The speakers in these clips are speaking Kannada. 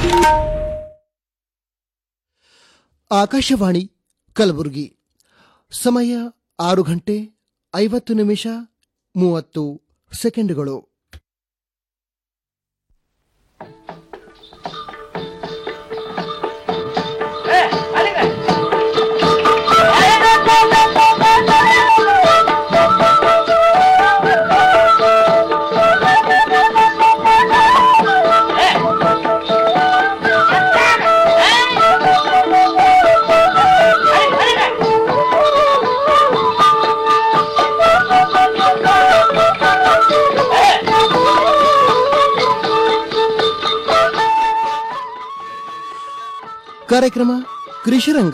ಆಕಾಶವಾಣಿ ಕಲಬುರಗಿ ಸಮಯ ಆರು ಗಂಟೆ ಐವತ್ತು ನಿಮಿಷ ಮೂವತ್ತು ಸೆಕೆಂಡುಗಳು ಕಾರ್ಯಕ್ರಮ ಕೃಷಿರಂಗ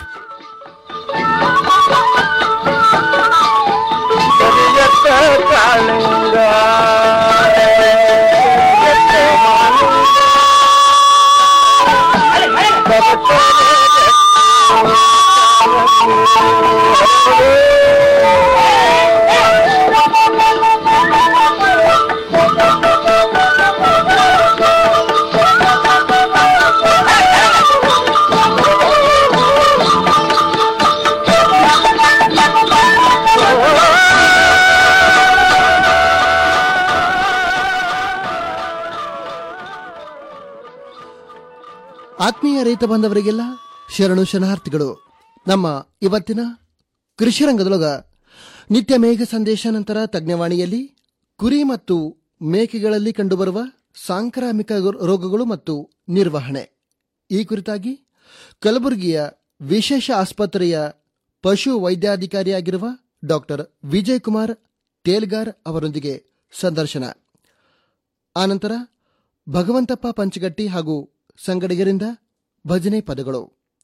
ಆತ್ಮೀಯ ರೈತ ಬಾಂಧವರಿಗೆಲ್ಲ ಶರಣು ಶರಣಾರ್ಥಿಗಳು ನಮ್ಮ ಇವತ್ತಿನ ಕೃಷಿ ರಂಗದೊಳಗ ನಿತ್ಯ ಮೇಘ ಸಂದೇಶ ನಂತರ ತಜ್ಞವಾಣಿಯಲ್ಲಿ ಕುರಿ ಮತ್ತು ಮೇಕೆಗಳಲ್ಲಿ ಕಂಡುಬರುವ ಸಾಂಕ್ರಾಮಿಕ ರೋಗಗಳು ಮತ್ತು ನಿರ್ವಹಣೆ ಈ ಕುರಿತಾಗಿ ಕಲಬುರಗಿಯ ವಿಶೇಷ ಆಸ್ಪತ್ರೆಯ ಪಶು ವೈದ್ಯಾಧಿಕಾರಿಯಾಗಿರುವ ಡಾಕ್ಟರ್ ವಿಜಯ್ ಕುಮಾರ್ ತೇಲ್ಗಾರ್ ಅವರೊಂದಿಗೆ ಸಂದರ್ಶನ ಆನಂತರ ಭಗವಂತಪ್ಪ ಪಂಚಗಟ್ಟಿ ಹಾಗೂ ಸಂಗಡಿಗರಿಂದ ಭಜನೆ ಪದಗಳು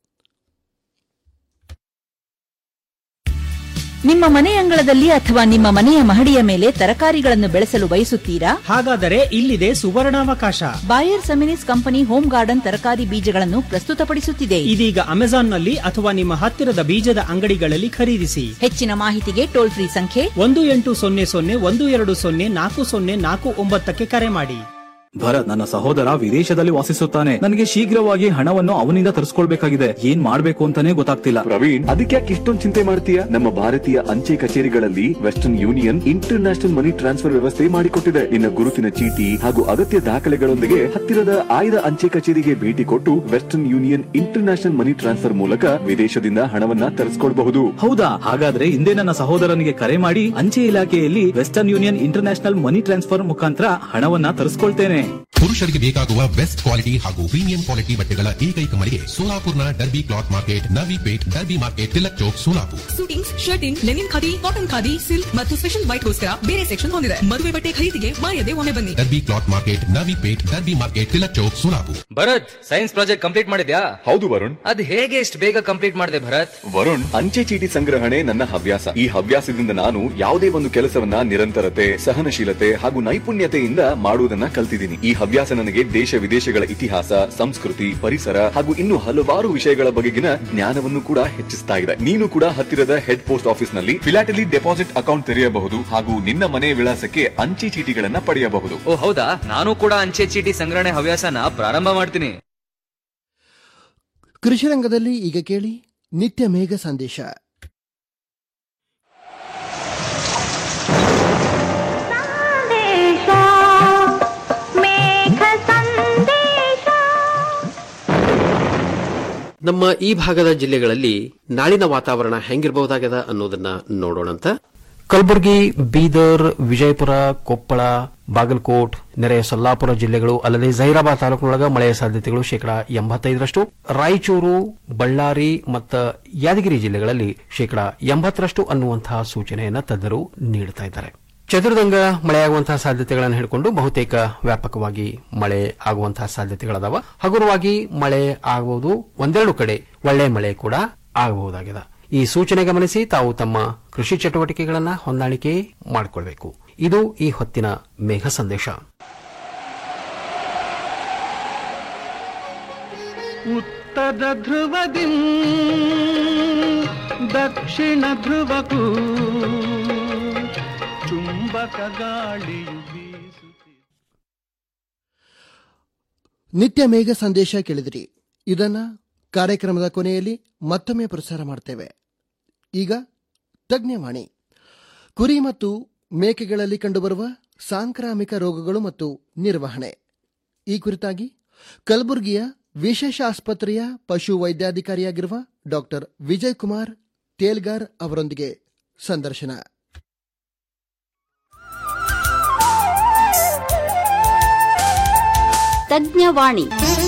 ನಿಮ್ಮ ಮನೆ ಅಂಗಳದಲ್ಲಿ ಅಥವಾ ನಿಮ್ಮ ಮನೆಯ ಮಹಡಿಯ ಮೇಲೆ ತರಕಾರಿಗಳನ್ನು ಬೆಳೆಸಲು ಬಯಸುತ್ತೀರಾ ಹಾಗಾದರೆ ಇಲ್ಲಿದೆ ಸುವರ್ಣಾವಕಾಶ Bayer Seminis company home garden ತರಕಾರಿ ಬೀಜಗಳನ್ನು ಪ್ರಸ್ತುತಪಡಿಸುತ್ತಿದೆ ಇದೀಗ ಅಮೆಜಾನ್ನಲ್ಲಿ ಅಥವಾ ನಿಮ್ಮ ಹತ್ತಿರದ ಬೀಜದ ಅಂಗಡಿಗಳಲ್ಲಿ ಖರೀದಿಸಿ ಹೆಚ್ಚಿನ ಮಾಹಿತಿಗೆ ಟೋಲ್ ಫ್ರೀ ಸಂಖ್ಯೆ ಒಂದು ಎಂಟು ಸೊನ್ನೆ ಸೊನ್ನೆ ಒಂದು ಎರಡು ಸೊನ್ನೆ ನಾಲ್ಕು ಸೊನ್ನೆ ನಾಲ್ಕು ಒಂಬತ್ತಕ್ಕೆ ಕರೆ ಮಾಡಿ ಭರತ್ ನನ್ನ ಸಹೋದರ ವಿದೇಶದಲ್ಲಿ ವಾಸಿಸುತ್ತಾನೆ ನನಗೆ ಶೀಘ್ರವಾಗಿ ಹಣವನ್ನು ಅವನಿಂದ ತರಿಸ್ಕೊಳ್ಬೇಕಾಗಿದೆ ಏನ್ ಮಾಡ್ಬೇಕು ಅಂತಾನೆ ಗೊತ್ತಾಗ್ತಿಲ್ಲ ಪ್ರವೀಣ್ ಅದಕ್ಕೆ ಯಾಕೆ ಇಷ್ಟೊಂದು ಚಿಂತೆ ಮಾಡ್ತೀಯ ನಮ್ಮ ಭಾರತೀಯ ಅಂಚೆ ಕಚೇರಿಗಳಲ್ಲಿ Western Union international money transfer ವ್ಯವಸ್ಥೆ ಮಾಡಿಕೊಟ್ಟಿದೆ ನಿನ್ನ ಗುರುತಿನ ಚೀಟಿ ಹಾಗೂ ಅಗತ್ಯ ದಾಖಲೆಗಳೊಂದಿಗೆ ಹತ್ತಿರದ ಆಯ್ದ ಅಂಚೆ ಕಚೇರಿಗೆ ಭೇಟಿ ಕೊಟ್ಟು Western Union international money transfer ಮೂಲಕ ವಿದೇಶದಿಂದ ಹಣವನ್ನ ತರಿಸ್ಕೊಳ್ಬಹುದು ಹೌದಾ ಹಾಗಾದ್ರೆ ಹಿಂದೆ ನನ್ನ ಸಹೋದರನಿಗೆ ಕರೆ ಮಾಡಿ ಅಂಚೆ ಇಲಾಖೆಯಲ್ಲಿ Western Union international money transfer ಮುಖಾಂತರ ಹಣವನ್ನ ತರಿಸ್ಕೊಳ್ತೇನೆ ಪುರುಷರಿಗೆ ಬೇಕಾಗುವ ಬೆಸ್ಟ್ ಕ್ವಾಲಿಟಿ ಹಾಗೂ ಪ್ರೀಮಿಯಂ ಕ್ವಾಲಿಟಿ ಬಟ್ಟೆಗಳ ಏಕೈಕ ಮಳಿಗೆ ಸೋಲಾಪುರ್ನ Derby cloth market Navi Peth Derby market Tilak Chowk Solapur suitings shirting linen khadi cotton khadi silk ಮತ್ತು ಸ್ಪೆಷಲ್ ವೈಟ್ಗೋಸ್ಕರ ಬೇರೆ ಸೆಕ್ಷನ್ ಹೊಂದಿದೆ ಮದುವೆ ಬಟ್ಟೆ ಖರೀದಿಗೆ ಮಾಯದೆ ಒಮ್ಮೆ ಬನ್ನಿ Derby cloth market Navi Peth Derby market Tilak Chowk Solapur Bharat science project complete ಮಾಡಿದ್ಯಾ ಹೌದು ವರುಣ್ ಅದ್ ಹೇಗೆ ಇಷ್ಟು ಬೇಗ ಕಂಪ್ಲೀಟ್ ಮಾಡಿದೆ ಭರತ್ ವರುಣ್ ಅಂಚೆ ಚೀಟಿ ಸಂಗ್ರಹಣೆ ನನ್ನ ಹವ್ಯಾಸ ಈ ಹವ್ಯಾಸದಿಂದ ನಾನು ಯಾವುದೇ ಒಂದು ಕೆಲಸವನ್ನ ನಿರಂತರತೆ ಸಹನಶೀಲತೆ ಹಾಗೂ ನೈಪುಣ್ಯತೆಯಿಂದ ಮಾಡುವುದನ್ನ ಕಲ್ತಿದ್ದೀನಿ ಈ ಹವ್ಯಾಸ ನನಗೆ ದೇಶ ವಿದೇಶಗಳ ಇತಿಹಾಸ ಸಂಸ್ಕೃತಿ ಪರಿಸರ ಹಾಗೂ ಇನ್ನು ಹಲವಾರು ವಿಷಯಗಳ ಬಗೆಗಿನ ಜ್ಞಾನವನ್ನು ಕೂಡ ಹೆಚ್ಚಿಸ್ತಾ ಇದೆ ನೀನು ಕೂಡ ಹತ್ತಿರದ ಹೆಡ್ ಪೋಸ್ಟ್ ಆಫೀಸ್ ನಲ್ಲಿ ಫಿಲಾಟಲಿ ಡೆಪಾಸಿಟ್ ಅಕೌಂಟ್ ತೆರೆಯಬಹುದು ಹಾಗೂ ನಿನ್ನ ಮನೆ ವಿಳಾಸಕ್ಕೆ ಅಂಚೆ ಚೀಟಿಗಳನ್ನ ಪಡೆಯಬಹುದು ಓ ಹೌದಾ ನಾನು ಕೂಡ ಅಂಚೆ ಚೀಟಿ ಸಂಗ್ರಹಣೆ ಹವ್ಯಾಸನ ಪ್ರಾರಂಭ ಮಾಡ್ತೀನಿ ಕೃಷಿ ರಂಗದಲ್ಲಿ ಈಗ ಕೇಳಿ ನಿತ್ಯ ಮೇಘ ಸಂದೇಶ ನಮ್ಮ ಈ ಭಾಗದ ಜಿಲ್ಲೆಗಳಲ್ಲಿ ನಾಳಿನ ವಾತಾವರಣ ಹೆಂಗಿರಬಹುದಾಗದ ಅನ್ನೋದನ್ನ ನೋಡೋಣಂತ ಕಲಬುರಗಿ ಬೀದರ್ ವಿಜಯಪುರ ಕೊಪ್ಪಳ ಬಾಗಲಕೋಟ್ ನೆರೆಯ ಸೊಲ್ಲಾಪುರ ಜಿಲ್ಲೆಗಳು ಅಲ್ಲದೆ ಜೈರಾಬಾದ್ ತಾಲೂಕಿನೊಳಗ ಮಳೆಯ ಸಾಧ್ಯತೆಗಳು ಶೇಕಡಾ ಎಂಬತ್ತೈದರಷ್ಟು ರಾಯಚೂರು ಬಳ್ಳಾರಿ ಮತ್ತು ಯಾದಗಿರಿ ಜಿಲ್ಲೆಗಳಲ್ಲಿ ಶೇಕಡಾ ಎಂಬತ್ತರಷ್ಟು ಅನ್ನುವಂತಹ ಸೂಚನೆಯನ್ನು ತಜ್ಞರು ನೀಡುತ್ತಾ ಇದ್ದಾರೆ ಚದುರ್ದಂಗ ಮಳೆಯಾಗುವಂತಹ ಸಾಧ್ಯತೆಗಳನ್ನು ಹಿಡ್ಕೊಂಡು ಬಹುತೇಕ ವ್ಯಾಪಕವಾಗಿ ಮಳೆ ಆಗುವಂತಹ ಸಾಧ್ಯತೆಗಳದಾವ ಹಗುರವಾಗಿ ಮಳೆ ಆಗಬಹುದು ಒಂದೆರಡು ಕಡೆ ಒಳ್ಳೆ ಮಳೆ ಕೂಡ ಆಗಬಹುದಾಗಿದೆ ಈ ಸೂಚನೆ ಗಮನಿಸಿ ತಾವು ತಮ್ಮ ಕೃಷಿ ಚಟುವಟಿಕೆಗಳನ್ನು ಹೊಂದಾಣಿಕೆ ಮಾಡಿಕೊಳ್ಬೇಕು ಇದು ಈ ಹೊತ್ತಿನ ಮೇಘ ಸಂದೇಶ ಉತ್ತರ ಧ್ರುವದಿ ದಕ್ಷಿಣ ಧ್ರುವಕ್ಕೂ ಚುಂಬಕ ಗಾಳಿಯು ಬೀಸುತ್ತಿದೆ ನಿತ್ಯ ಮೇಘ ಸಂದೇಶ ಕೇಳಿದಿರಿ ಇದನ್ನ ಕಾರ್ಯಕ್ರಮದ ಕೊನೆಯಲ್ಲಿ ಮತ್ತೊಮ್ಮೆ ಪ್ರಸಾರ ಮಾಡ್ತೇವೆ ಈಗ ತಜ್ಞವಾಣಿ ಕುರಿ ಮತ್ತು ಮೇಕೆಗಳಲ್ಲಿ ಕಂಡುಬರುವ ಸಾಂಕ್ರಾಮಿಕ ರೋಗಗಳು ಮತ್ತು ನಿರ್ವಹಣೆ ಈ ಕುರಿತಾಗಿ ಕಲಬುರಗಿಯ ವಿಶೇಷ ಆಸ್ಪತ್ರೆಯ ಪಶು ವೈದ್ಯಾಧಿಕಾರಿಯಾಗಿರುವ ಡಾಕ್ಟರ್ ವಿಜಯ್ ಕುಮಾರ್ ತೇಲ್ಗಾರ್ ಅವರೊಂದಿಗೆ ಸಂದರ್ಶನ ತಜ್ಞವಾಣಿ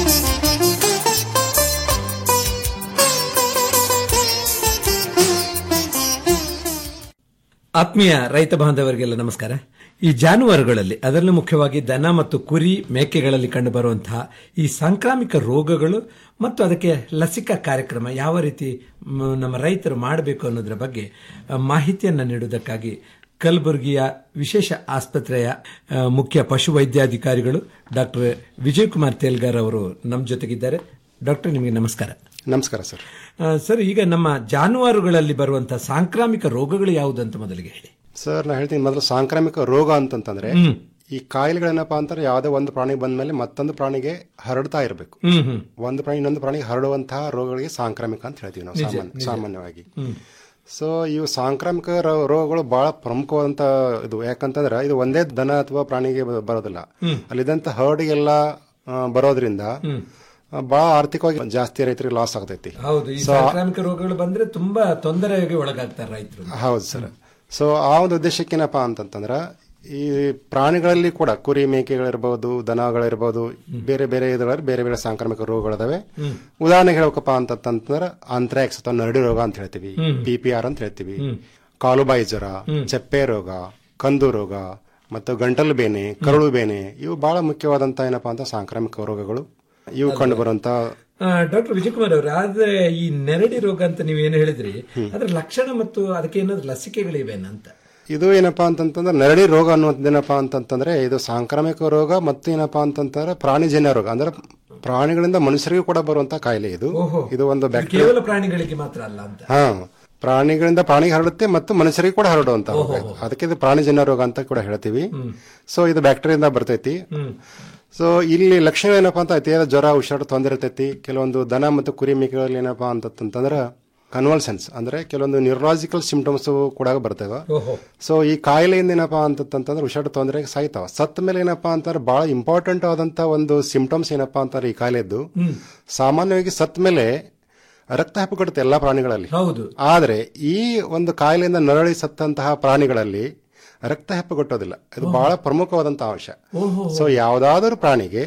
ಆತ್ಮೀಯ ರೈತ ಬಾಂಧವರಿಗೆಲ್ಲ ನಮಸ್ಕಾರ ಈ ಜಾನುವಾರುಗಳಲ್ಲಿ ಅದರಲ್ಲೂ ಮುಖ್ಯವಾಗಿ ದನ ಮತ್ತು ಕುರಿ ಮೇಕೆಗಳಲ್ಲಿ ಕಂಡುಬರುವಂತಹ ಈ ಸಾಂಕ್ರಾಮಿಕ ರೋಗಗಳು ಮತ್ತು ಅದಕ್ಕೆ ಲಸಿಕಾ ಕಾರ್ಯಕ್ರಮ ಯಾವ ರೀತಿ ಮ್, ನಮ್ಮ ರೈತರು ಮಾಡಬೇಕು ಅನ್ನೋದರ ಬಗ್ಗೆ ಆ, ಮಾಹಿತಿಯನ್ನು ನೀಡುವುದಕ್ಕಾಗಿ ಕಲಬುರಗಿಯ ವಿಶೇಷ ಆಸ್ಪತ್ರೆಯ ಆ, ಮುಖ್ಯ ಪಶು ವೈದ್ಯಾಧಿಕಾರಿಗಳು ಡಾಕ್ಟರ್ ವಿಜಯ್ ಕುಮಾರ್ ತೇಲ್ಗಾರ್ ಅವರು ನಮ್ಮ ಜೊತೆಗಿದ್ದಾರೆ ಡಾಕ್ಟರ್ ನಿಮಗೆ ನಮಸ್ಕಾರ ನಮಸ್ಕಾರ ಸರ್ ಆ, ಸರ್ ಈಗ ನಮ್ಮ ಜಾನುವಾರುಗಳಲ್ಲಿ ಬರುವಂತಹ ಸಾಂಕ್ರಾಮಿಕ ರೋಗಗಳು ಯಾವುದು ಅಂತ ಮೊದಲಿಗೆ ಹೇಳಿ ಸರ್ ನಾ ಹೇಳ್ತೀನಿ ಮೊದಲು ಸಾಂಕ್ರಾಮಿಕ ರೋಗ ಅಂತಂತಂದ್ರೆ ಹ್ಮ್. ಈ ಕಾಯಿಲೆಗಳೇನಪ್ಪಾ ಅಂತಾರೆ ಯಾವುದೇ ಒಂದು ಪ್ರಾಣಿ ಬಂದ್ಮೇಲೆ ಮತ್ತೊಂದು ಪ್ರಾಣಿಗೆ ಹರಡ್ತಾ ಇರಬೇಕು ಹ್ಮ್ ಹ್ಮ್ ಒಂದು ಪ್ರಾಣಿ ಇನ್ನೊಂದು ಪ್ರಾಣಿಗೆ ಹರಡುವಂತಹ ರೋಗಗಳಿಗೆ ಸಾಂಕ್ರಾಮಿಕ ಅಂತ ಹೇಳ್ತೀವಿ ನಾವು ನಿಜ, ಸಾಮಾನ್ಯ ನಿಜ. ಸಾಮಾನ್ಯವಾಗಿ ಹ್ಮ್. ಸೊ ಇವು ಸಾಂಕ್ರಾಮಿಕ ರೋ- ರೋಗಗಳು ಬಹಳ ಪ್ರಮುಖವಾದಂತ ಇದು ಯಾಕಂತಂದ್ರೆ ಇದು ಒಂದೇ ದನ ಅಥವಾ ಪ್ರಾಣಿಗೆ ಬ- ಬರೋದಿಲ್ಲ ಹ್ಮ್. ಅಲ್ಲಿದ್ದಂತ ಹರ್ಡ್ಗೆಲ್ಲ ಆ, ಬರೋದ್ರಿಂದ ಹ್ಮ್. ಆ, ಬಹಳ ಆರ್ಥಿಕವಾಗಿ ಜಾಸ್ತಿ ರೈತರಿಗೆ ಲಾಸ್ ಆಗ್ತೈತಿ ಹೌದು ಈ So, ಸಾಂಕ್ರಾಮಿಕ ರೋಗಗಳು ಬಂದ್ರೆ ತುಂಬಾ ತೊಂದರೆಗೆ ಒಳಗಾಗ್ತಾರೆ ರೈತರು ಹೌದು ಸರ್ ಸೊ ಆ ಒಂದು ಉದ್ದೇಶಕ್ಕೆ ಏನಪ್ಪಾ ಅಂತಂತಂದ್ರ ಈ ಪ್ರಾಣಿಗಳಲ್ಲಿ ಕೂಡ ಕುರಿ ಮೇಕೆಗಳಿರ್ಬೋದು ದನಗಳಿರ್ಬೋದು ಬೇರೆ ಬೇರೆ ಇದರಲ್ಲಿ ಬೇರೆ ಬೇರೆ ಸಾಂಕ್ರಾಮಿಕ ರೋಗಗಳಿದಾವೆ ಹ್ಮ್. ಉದಾಹರಣೆಗೆ ಹೇಳ್ಬೇಕಪ್ಪ ಅಂತಂತಂದ್ರ ಆಂಥ್ರಾಕ್ಸ್ ಅಥವಾ ನರಡಿ ರೋಗ ಅಂತ ಹೇಳ್ತೀವಿ ಹ್ಮ್. ಪಿ ಪಿ ಆರ್ ಅಂತ ಹೇಳ್ತೀವಿ ಹ್ಮ್. ಕಾಲುಬಾಯಿ ಜ್ವರ ಹ್ಮ್. ಚೆಪ್ಪೆ ರೋಗ ಕಂದು ರೋಗ ಮತ್ತು ಗಂಟಲು ಬೇನೆ ಕರಳು ಬೇನೆ ಇವು ಬಹಳ ಮುಖ್ಯವಾದಂತ ಏನಪ್ಪಾ ಅಂತ ಸಾಂಕ್ರಾಮಿಕ ರೋಗಗಳು ಇವು ಕಂಡು ಬರುವಂತ ಡಾಕ್ಟರ್ ವಿಜಯಕುಮಾರ್ ಅವರು ಆದ್ರೆ ಈ ನೆರಡಿ ರೋಗ ಅಂತ ನೀವೇನು ಹೇಳಿದ್ರಿ ಅದ್ರ ಲಕ್ಷಣ ಮತ್ತು ಅದಕ್ಕೆ ಏನಾದ್ರು ಲಸಿಕೆಗಳಿವೆನಂತ ಇದು ಏನಪ್ಪಾ ಅಂತಂತಂದ್ರೆ ನರಡಿ ರೋಗ ಅನ್ನುವಂಥದ್ದು ಏನಪ್ಪಾ ಅಂತಂತಂದ್ರೆ ಇದು ಸಾಂಕ್ರಾಮಿಕ ರೋಗ ಮತ್ತು ಏನಪ್ಪಾ ಅಂತಂತಂದ್ರೆ ಪ್ರಾಣಿಜನ್ಯ ರೋಗ ಅಂದ್ರೆ ಪ್ರಾಣಿಗಳಿಂದ ಮನುಷ್ಯರಿಗೂ ಕೂಡ ಬರುವಂತ ಕಾಯಿಲೆ ಇದು ಓಹೋ. ಇದು ಒಂದು ಇದು ಬ್ಯಾಕ್ಟೀರಿಯಾ ಕೇವಲ ಪ್ರಾಣಿಗಳಿಗೆ ಮಾತ್ರ ಅಲ್ಲ ಅಂತ ಹಾ ಪ್ರಾಣಿಗಳಿಂದ ಪ್ರಾಣಿಗೆ ಹರಡುತ್ತೆ ಮತ್ತು ಮನುಷ್ಯರಿಗೆ ಕೂಡ ಹರಡುವಂತ ರೋಗ ಇದು. ಅದಕ್ಕೆ ಇದು ಪ್ರಾಣಿಜನ್ಯ ರೋಗ ಅಂತ ಕೂಡ ಹೇಳ್ತೀವಿ ಹ್ಮ್. ಸೊ ಇದು ಬ್ಯಾಕ್ಟೀರಿಯಿಂದ ಬರ್ತೈತಿ ಹ್ಮ್. ಸೊ ಇಲ್ಲಿ ಲಕ್ಷಣ ಏನಪ್ಪಾ ಅಂತ ಅತಿಯಾದ ಜ್ವರ ಉಸಿರಾಟ ತೊಂದರೆ ಇರ್ತೈತಿ ಕೆಲವೊಂದು ದನ ಮತ್ತು ಕುರಿ ಮೇಕೆಗಳಲ್ಲಿ ಏನಪ್ಪಾ ಅಂತಂತಂದ್ರೆ ಕನ್ವಲ್ಸನ್ಸ್ ಅಂದ್ರೆ ಕೆಲವೊಂದು ನ್ಯೂರಲಾಜಿಕಲ್ ಸಿಂಪ್ಟಮ್ಸ್ ಕೂಡ ಬರ್ತವೆ ಓಹೋ ಸೊ ಈ ಕಾಯಿಲೆಯಿಂದ ಏನಪ್ಪಾ ಅಂತಂತಂದ್ರೆ ಉಸಿರಾಟ ತೊಂದರೆಗೆ ಸಾಯ್ತಾವ ಸತ್ತ ಮೇಲೆ ಏನಪ್ಪಾ ಅಂತಂದ್ರೆ ಬಹಳ ಇಂಪಾರ್ಟೆಂಟ್ ಆದಂತ ಒಂದು ಸಿಂಪ್ಟಮ್ಸ್ ಏನಪ್ಪಾ ಅಂತಾರೆ ಈ ಕಾಯಿಲೆದ್ದು ಹ್ಮ್. ಸಾಮಾನ್ಯವಾಗಿ ಸತ್ತ ಮೇಲೆ ರಕ್ತ ಹೆಪ್ಪುಗಟ್ಟುತ್ತೆ ಎಲ್ಲಾ ಪ್ರಾಣಿಗಳಲ್ಲಿ ಹೌದು ಆದ್ರೆ ಈ ಒಂದು ಕಾಯಿಲೆಯಿಂದ ನರಳಿ ಸತ್ತಂತಹ ಪ್ರಾಣಿಗಳಲ್ಲಿ ರಕ್ತ ಹೆಪ್ಪುಗಟ್ಟೋದಿಲ್ಲ ಇದು ಬಹಳ ಪ್ರಮುಖವಾದಂತಹ ಅಂಶ ಓಹೋ ಸೊ ಯಾವ್ದಾದ್ರು ಪ್ರಾಣಿಗೆ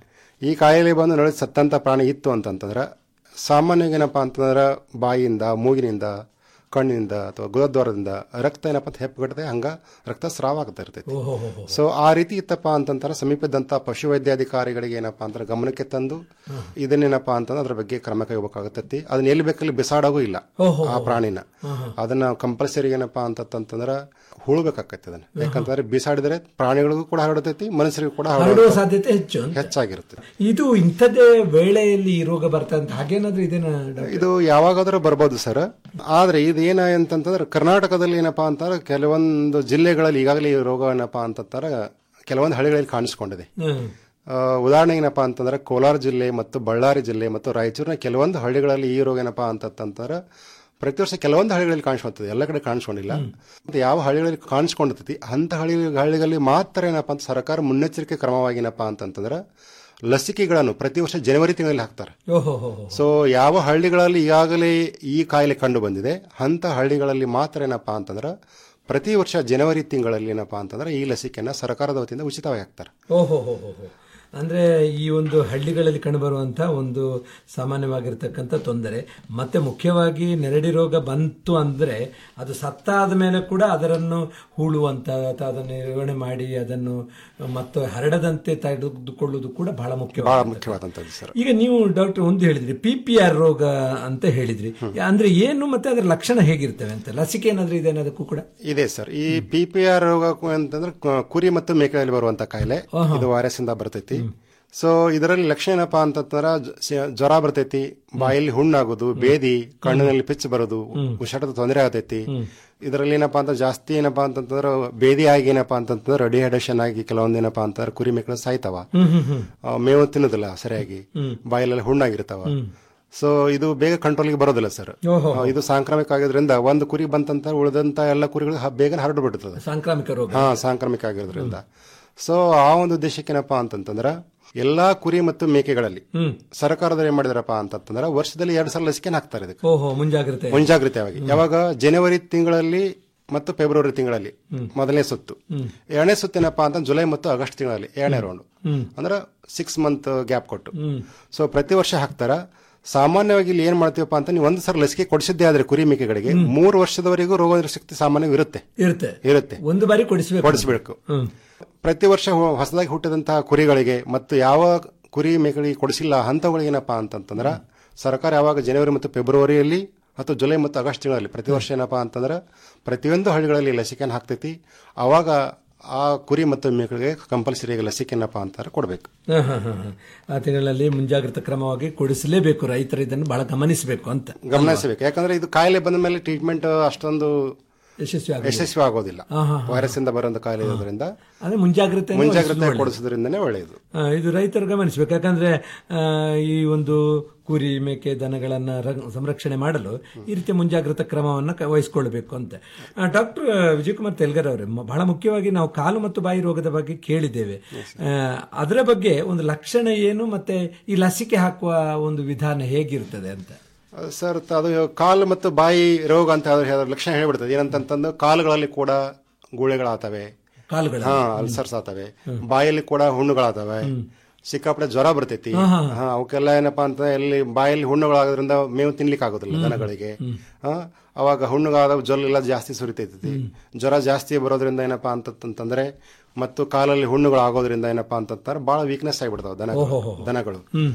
ಈ ಕಾಯಿಲೆ ಬಂದು ನರಳಿ ಸತ್ತಂತ ಪ್ರಾಣಿ ಇತ್ತು ಅಂತಂತಂದ್ರೆ ಸಾಮಾನ್ಯವಾಗಿ ಏನಪ್ಪಾ ಅಂತಂದ್ರೆ ಬಾಯಿಯಿಂದ ಮೂಗಿನಿಂದ ಕಣ್ಣಿನಿಂದ ಅಥವಾ ಗುದದ್ವಾರದಿಂದ ರಕ್ತ ಏನಪ್ಪಾ ಅಂತ ಹೆಪ್ಪುಗಟ್ಟದೆ ಹಂಗ ರಕ್ತ ಸ್ರಾವ ಆಗ್ತಾ ಇರ್ತೈತಿ ಓಹೋ ಹೋ, ಹೋ. ಸೊ ಆ ರೀತಿ ಇತ್ತಪ್ಪ ಅಂತಂತಾರೆ ಸಮೀಪದಂತ ಪಶುವೈದ್ಯಾಧಿಕಾರಿಗಳಿಗೆ ಏನಪ್ಪಾ ಅಂದ್ರೆ ಗಮನಕ್ಕೆ ತಂದು ಇದನ್ನೇನಪ್ಪಾ ಅಂತಂದ್ರೆ ಅದ್ರ ಬಗ್ಗೆ ಕ್ರಮ ಕೈಗೊಳ್ಬೇಕಾಗತ್ತೈತಿ ಅದನ್ನ ಎಲ್ಲಿ ಬೇಕಲ್ಲಿ ಬಿಸಾಡೋಗೂ ಇಲ್ಲ ಓಹೋ, ಆ ಪ್ರಾಣಿನ ಅದನ್ನ ಕಂಪಲ್ಸರಿ ಏನಪ್ಪಾ ಅಂತಂತಂದ್ರೆ ಹುಳಬೇಕಾಕೈತಿ ಅದನ್ನ ಯಾಕಂತಂದ್ರೆ ಬಿಸಾಡಿದ್ರೆ ಪ್ರಾಣಿಗಳಿಗೂ ಕೂಡ ಹರಡತೈತಿ ಮನುಷ್ಯರಿಗೂ ಕೂಡ ಹರಡುವ ಹರಡುವ ಸಾಧ್ಯತೆ ಹೆಚ್ಚು ಅಂತ. ಹೆಚ್ಚಾಗಿರುತ್ತೆ ಇದು ಇಂಥದ್ದೇ ವೇಳೆಯಲ್ಲಿ ಈ ರೋಗ ಬರ್ತಂತ ಹಾಗೇನಾದ್ರೂ ಇದೇನಾ ಡಾಕ್ಟರ್? ಇದು ಯಾವಾಗಾದ್ರೂ ಬರ್ಬೋದು ಸರ್ ಆದ್ರೆ ಇದು ಏನ ಅಂತಂತಂದ್ರೆ ಕರ್ನಾಟಕದಲ್ಲಿ ಏನಪ್ಪಾ ಅಂತಂದ್ರೆ ಕೆಲವೊಂದು ಜಿಲ್ಲೆಗಳಲ್ಲಿ ಈಗಾಗಲೇ ಈ ರೋಗ ಏನಪ್ಪಾ ಅಂತಂತಾರೆ ಕೆಲವೊಂದು ಹಳ್ಳಿಗಳಲ್ಲಿ ಕಾಣಿಸ್ಕೊಂಡಿದೆ ಹ್ಮ್. ಆ, ಉದಾಹರಣೆ ಏನಪ್ಪಾ ಅಂತಂದ್ರೆ ಕೋಲಾರ ಜಿಲ್ಲೆ ಮತ್ತು ಬಳ್ಳಾರಿ ಜಿಲ್ಲೆ ಮತ್ತು ರಾಯಚೂರಿನ ಕೆಲವೊಂದು ಹಳ್ಳಿಗಳಲ್ಲಿ ಈ ರೋಗ ಏನಪ್ಪಾ ಅಂತಂತಂದ್ರೆ ಪ್ರತಿ ವರ್ಷ ಕೆಲವೊಂದು ಹಳ್ಳಿಗಳಲ್ಲಿ ಕಾಣಿಸ್ಕೊಳ್ತದೆ ಎಲ್ಲ ಕಡೆ ಕಾಣಿಸ್ಕೊಂಡಿಲ್ಲ ಮತ್ತೆ ಯಾವ ಹಳ್ಳಿಗಳಲ್ಲಿ ಕಾಣಿಸ್ಕೊಂಡಿರ್ತೈತಿ ಅಂತ ಹಳ್ಳಿ ಹಳ್ಳಿಗಳಲ್ಲಿ ಮಾತ್ರ ಏನಪ್ಪಾ ಅಂತ ಸರ್ಕಾರ ಮುನ್ನೆಚ್ಚರಿಕೆ ಕ್ರಮವಾಗಿ ಏನಪ್ಪಾ ಅಂತಂತಂದ್ರೆ ಲಸಿಕೆಗಳನ್ನು ಪ್ರತಿ ವರ್ಷ ಜನವರಿ ತಿಂಗಳಲ್ಲಿ ಹಾಕ್ತಾರೆ ಓಹೋ ಹೋ, ಹೋ. ಸೊ ಯಾವ ಹಳ್ಳಿಗಳಲ್ಲಿ ಈಗಾಗಲೇ ಈ ಕಾಯಿಲೆ ಕಂಡು ಬಂದಿದೆ ಅಂತ ಹಳ್ಳಿಗಳಲ್ಲಿ ಮಾತ್ರ ಏನಪ್ಪಾ ಅಂತಂದ್ರೆ ಪ್ರತಿ ವರ್ಷ ಜನವರಿ ತಿಂಗಳಲ್ಲಿ ಏನಪ್ಪಾ ಅಂತಂದ್ರೆ ಈ ಲಸಿಕೆಯನ್ನ ಸರ್ಕಾರದ ವತಿಯಿಂದ ಉಚಿತವಾಗಿ ಹಾಕ್ತಾರೆ ಓಹೋ ಹೋ, ಹೋ, ಹೋ. ಅಂದ್ರೆ ಈ ಒಂದು ಹಳ್ಳಿಗಳಲ್ಲಿ ಕಂಡುಬರುವಂತ ಒಂದು ಸಾಮಾನ್ಯವಾಗಿರ್ತಕ್ಕಂಥ ತೊಂದರೆ ಮತ್ತೆ ಮುಖ್ಯವಾಗಿ ನೆರಡಿ ರೋಗ ಬಂತು ಅಂದ್ರೆ ಅದು ಸತ್ತಾದ ಮೇಲೆ ಕೂಡ ಅದನ್ನು ಹೂಳುವಂತ ಅಥವಾ ಅದನ್ನು ನಿರ್ವಹಣೆ ಮಾಡಿ ಅದನ್ನು ಮತ್ತು ಹರಡದಂತೆ ತೆಗೆದುಕೊಳ್ಳುವುದು ಕೂಡ ಬಹಳ ಬಹಳ ಮುಖ್ಯವಾದ ಮುಖ್ಯವಾದಂತದ್ದು ಸರ್ ಈಗ ನೀವು ಡಾಕ್ಟರ್ ಒಂದು ಹೇಳಿದ್ರಿ ಪಿ ಪಿ ಆರ್ ರೋಗ ಅಂತ ಹೇಳಿದ್ರಿ ಅಂದ್ರೆ ಏನು ಮತ್ತೆ ಅದರ ಲಕ್ಷಣ ಹೇಗಿರ್ತವೆ ಅಂತ ಲಸಿಕೆ ಏನಾದ್ರೂ ಇದೆ ಅನ್ನೋದಕ್ಕೂ ಕೂಡ ಇದೆ ಸರ್ ಈ ಪಿ ಪಿ ಆರ್ ರೋಗ ಅಂತಂದ್ರೆ ಕ- ಕುರಿ ಮತ್ತು ಮೇಕೆಗಳಲ್ಲಿ ಬರುವಂತ ಕಾಯಿಲೆ ಆಹಾ. ಇದು ವೈರಸ್ ಇಂದ ಬರ್ತೈತಿ ಸೊ ಇದರಲ್ಲಿ ಲಕ್ಷಣ ಏನಪ್ಪಾ ಅಂತಂದ್ರ ಜ- ಜ್ವರ ಬರ್ತೈತಿ ಬಾಯಲ್ಲಿ ಹುಣ್ಣಾಗೋದು ಬೇದಿ ಕಣ್ಣಿನಲ್ಲಿ ಪಿಚ್ ಬರೋದು ಉಸಿರಾಟದ ತೊಂದರೆ ಆಗತೈತಿ ಇದರಲ್ಲಿ ಏನಪ್ಪಾ ಅಂತ ಜಾಸ್ತಿ ಏನಪ್ಪಾ ಅಂತಂದ್ರೆ ಬೇದಿ ಆಗಿ ಏನಪ್ಪಾ ಅಂತಂದ್ರೆ ಡಿಹೈಡ್ರೇಷನ್ ಆಗಿ ಕೆಲವೊಂದು ಏನಪ್ಪಾ ಅಂತಂದ್ರೆ ಕುರಿ ಮೇಕಳು ಸಾಯ್ತಾವ ಹ್ಮ್, ಹ್ಮ್, ಹ್ಮ್. ಆ, ಮೇವು ತಿನ್ನೋದಿಲ್ಲ ಸರಿಯಾಗಿ ಹ್ಮ್. ಬಾಯಲ್ಲೆಲ್ಲ ಹುಣ್ಣಾಗಿರ್ತಾವ ಸೊ ಇದು ಬೇಗ ಕಂಟ್ರೋಲ್ಗೆ ಬರೋದಿಲ್ಲ ಸರ್ ಓಹೋ. ಇದು ಸಾಂಕ್ರಾಮಿಕ ಆಗಿರೋದ್ರಿಂದ ಒಂದು ಕುರಿ ಬಂತಂತ ಉಳಿದಂತ ಎಲ್ಲ ಕುರಿಗಳು ಹ- ಬೇಗ ಹರಡು ಬಿಡ್ತದೆ ಸಾಂಕ್ರಾಮಿಕ ರೋಗ ಹಾ ಸಾಂಕ್ರಾಮಿಕ ಆಗಿರೋದ್ರಿಂದ ಸೊ ಆ ಒಂದು ಉದ್ದೇಶಕ್ಕೆ ಏನಪ್ಪಾ ಅಂತಂತಂದ್ರ ಎಲ್ಲಾ ಕುರಿ ಮತ್ತು ಮೇಕೆಗಳಲ್ಲಿ ಹ್ಮ್. ಸರ್ಕಾರದವ್ರು ಏನ್ ಮಾಡಿದಾರಪ್ಪ ಅಂತಂತಂದ್ರ ವರ್ಷದಲ್ಲಿ ಎರಡು ಸಲ ಲಸಿಕೆ ಹಾಕ್ತಾರೆ ಇದಕ್ಕೆ ಓಹೋ ಮುಂಜಾಗ್ರತೆ ಮುಂಜಾಗ್ರತೆಯಾಗಿ ಯಾವಾಗ ಜನವರಿ ತಿಂಗಳಲ್ಲಿ ಮತ್ತು ಫೆಬ್ರವರಿ ತಿಂಗಳಲ್ಲಿ ಹ್ಮ್. ಮೊದಲನೇ ಸುತ್ತು ಹ್ಮ್. ಎರಡನೇ ಸುತ್ತು ಏನಪ್ಪಾ ಅಂತ ಜುಲೈ ಮತ್ತು ಆಗಸ್ಟ್ ತಿಂಗಳಲ್ಲಿ ಎರಡನೇ ರೌಂಡ್ ಹ್ಮ್. ಅಂದ್ರೆ ಸಿಕ್ಸ್ ಮಂತ್ ಗ್ಯಾಪ್ ಕೊಟ್ಟು ಹ್ಮ್. ಸೊ ಪ್ರತಿ ವರ್ಷ ಹಾಕ್ತಾರ ಸಾಮಾನ್ಯವಾಗಿ ಇಲ್ಲಿ ಏನ್ ಮಾಡ್ತೀವಪ್ಪ ಅಂತ ನೀವು ಒಂದು ಸಲ ಲಸಿಕೆ ಕೊಡಿಸಿದ್ದೇ ಆದ್ರೆ ಕುರಿ ಮೇಕೆಗಳಿಗೆ ಮೂರು ವರ್ಷದವರೆಗೂ ರೋಗ ನಿರೋಧಕ ಶಕ್ತಿ ಸಾಮಾನ್ಯವಾಗಿ ಇರುತ್ತೆ ಇರುತ್ತೆ ಇರುತ್ತೆ ಒಂದು ಬಾರಿ ಕೊಡಿಸ್ಬೇಕು ಕೊಡಿಸ್ಬೇಕು ಹ್ಮ್. ಪ್ರತಿ ವರ್ಷ ಹೊ- ಹೊಸದಾಗಿ ಹುಟ್ಟಿದಂತಹ ಕುರಿಗಳಿಗೆ ಮತ್ತು ಯಾವ ಕುರಿ ಮೇಕೆಗಳಿಗೆ ಕೊಡಿಸಿಲ್ಲ ಅಂತವುಗಳಿಗೆ ಏನಪ್ಪಾ ಅಂತಂತಂದ್ರ ಸರ್ಕಾರ ಯಾವಾಗ ಜನವರಿ ಮತ್ತು ಫೆಬ್ರವರಿಯಲ್ಲಿ ಮತ್ತು ಜುಲೈ ಮತ್ತು ಆಗಸ್ಟ್ ತಿಂಗಳಲ್ಲಿ ಪ್ರತಿ ವರ್ಷ ಏನಪ್ಪಾ ಅಂತಂದ್ರೆ ಪ್ರತಿಯೊಂದು ಹಳ್ಳಿಗಳಲ್ಲಿ ಲಸಿಕೆಯನ್ನು ಹಾಕ್ತೈತಿ ಅವಾಗ ಆ ಕುರಿ ಮತ್ತು ಮೇಕೆಗಳಿಗೆ ಕಂಪಲ್ಸರಿ ಲಸಿಕೆನಪ್ಪ ಅಂತಾರೆ ಕೊಡಬೇಕು ಹ, ಹ, ಹ, ಹ. ಆ ತಿಂಗಳಲ್ಲಿ ಮುಂಜಾಗ್ರತಾ ಕ್ರಮವಾಗಿ ಕೊಡಿಸಲೇಬೇಕು ರೈತರು ಇದನ್ನು ಬಹಳ ಗಮನಿಸಬೇಕು ಅಂತ ಗಮನಿಸಬೇಕು ಯಾಕಂದ್ರೆ ಇದು ಕಾಯಿಲೆ ಬಂದ ಮೇಲೆ ಟ್ರೀಟ್ಮೆಂಟ್ ಅಷ್ಟೊಂದು ಯಶಸ್ವಿ ಆಗೋದಿಲ್ಲ. ಯಶಸ್ವಿ ಆಗೋದಿಲ್ಲ ಹಾ, ಹಾ, ಹಾ. ವೈರಸ್ ಇಂದ ಬರುವಂತ ಕಾಯಿಲೆ ಇರೋದ್ರಿಂದ ಅದೇ ಮುಂಜಾಗ್ರತೆ ಮುಂಜಾಗ್ರತೆ ಕೊಡಿಸೋದ್ರಿಂದನೇ ಒಳ್ಳೆಯದು ಆ, ಇದು ರೈತರು ಗಮನಿಸಬೇಕು ಯಾಕಂದ್ರೆ ಆ, ಈ ಒಂದು ಕುರಿ ಮೇಕೆ ದನಗಳನ್ನ ರ- ಸಂರಕ್ಷಣೆ ಮಾಡಲು ಈ ರೀತಿಯ ಮುಂಜಾಗ್ರತಾ ಕ್ರಮವನ್ನ ಕ- ವಹಿಸಿಕೊಳ್ಳಬೇಕು ಅಂತ ಡಾಕ್ಟರ್ ವಿಜಯಕುಮಾರ್ ತೆಲ್ಗರ್ ಅವರೇ ಮ- ಬಹಳ ಮುಖ್ಯವಾಗಿ ನಾವು ಕಾಲು ಮತ್ತು ಬಾಯಿ ರೋಗದ ಬಗ್ಗೆ ಕೇಳಿದ್ದೇವೆ ಆ, ಅದರ ಬಗ್ಗೆ ಒಂದು ಲಕ್ಷಣ ಏನು ಮತ್ತೆ ಈ ಲಸಿಕೆ ಹಾಕುವ ಒಂದು ವಿಧಾನ ಹೇಗಿರ್ತದೆ ಅಂತ ಸರ್ ತ- ಅದು ಕಾಲು ಮತ್ತು ಬಾಯಿ ರೋಗ ಅಂತ ಹೇಳಿದ್ರೆ ಅದರ ಲಕ್ಷಣ ಹೇಳ್ಬಿಡ್ತದೆ ಏನಂತಂದು ಕಾಲುಗಳಲ್ಲಿ ಕೂಡ ಗುಳೆಗಳಾತವೆ ಕಾಲುಗಳಲ್ಲಿ? ಹಾ ಅಲ್ಸರ್ಸ್ ಆತವೆ ಬಾಯಲ್ಲಿ ಕೂಡ ಹುಣ್ಣುಗಳಾತವೆ ಸಿಕ್ಕಾಪಟ್ಟೆ ಜ್ವರ ಬರ್ತೈತಿ ಹಾ, ಹಾ. ಹಾ ಅವಕ್ಕೆಲ್ಲ ಏನಪ್ಪಾ ಅಂತ ಎಲ್ಲಿ ಬಾಯಲ್ಲಿ ಹುಣ್ಣುಗಳಾಗೋದ್ರಿಂದ ಮೇವು ತಿನ್ಲಿಕ್ಕೆ ಆಗೋದಿಲ್ಲ ದನಗಳಿಗೆ ಹಾ ಅವಾಗ ಹುಣ್ಣುಗಳಾದ ಜೊಲ್ಲೆಲ್ಲ ಜಾಸ್ತಿ ಸುರಿತೈತಿ ಜ್ವರ ಜಾಸ್ತಿ ಬರೋದ್ರಿಂದ ಏನಪ್ಪಾ ಅಂತಂತಂದ್ರೆ ಮತ್ತು ಕಾಲಲ್ಲಿ ಹುಣ್ಣುಗಳಾಗೋದ್ರಿಂದ ಏನಪ್ಪಾ ಅಂತಂತಾರೆ ಬಹಳ ವೀಕ್ನೆಸ್ ಆಗಿಬಿಡ್ತಾವೆ ದನಗಳು ಓಹೋಹೋ. ದನಗಳು ಹ್ಮ್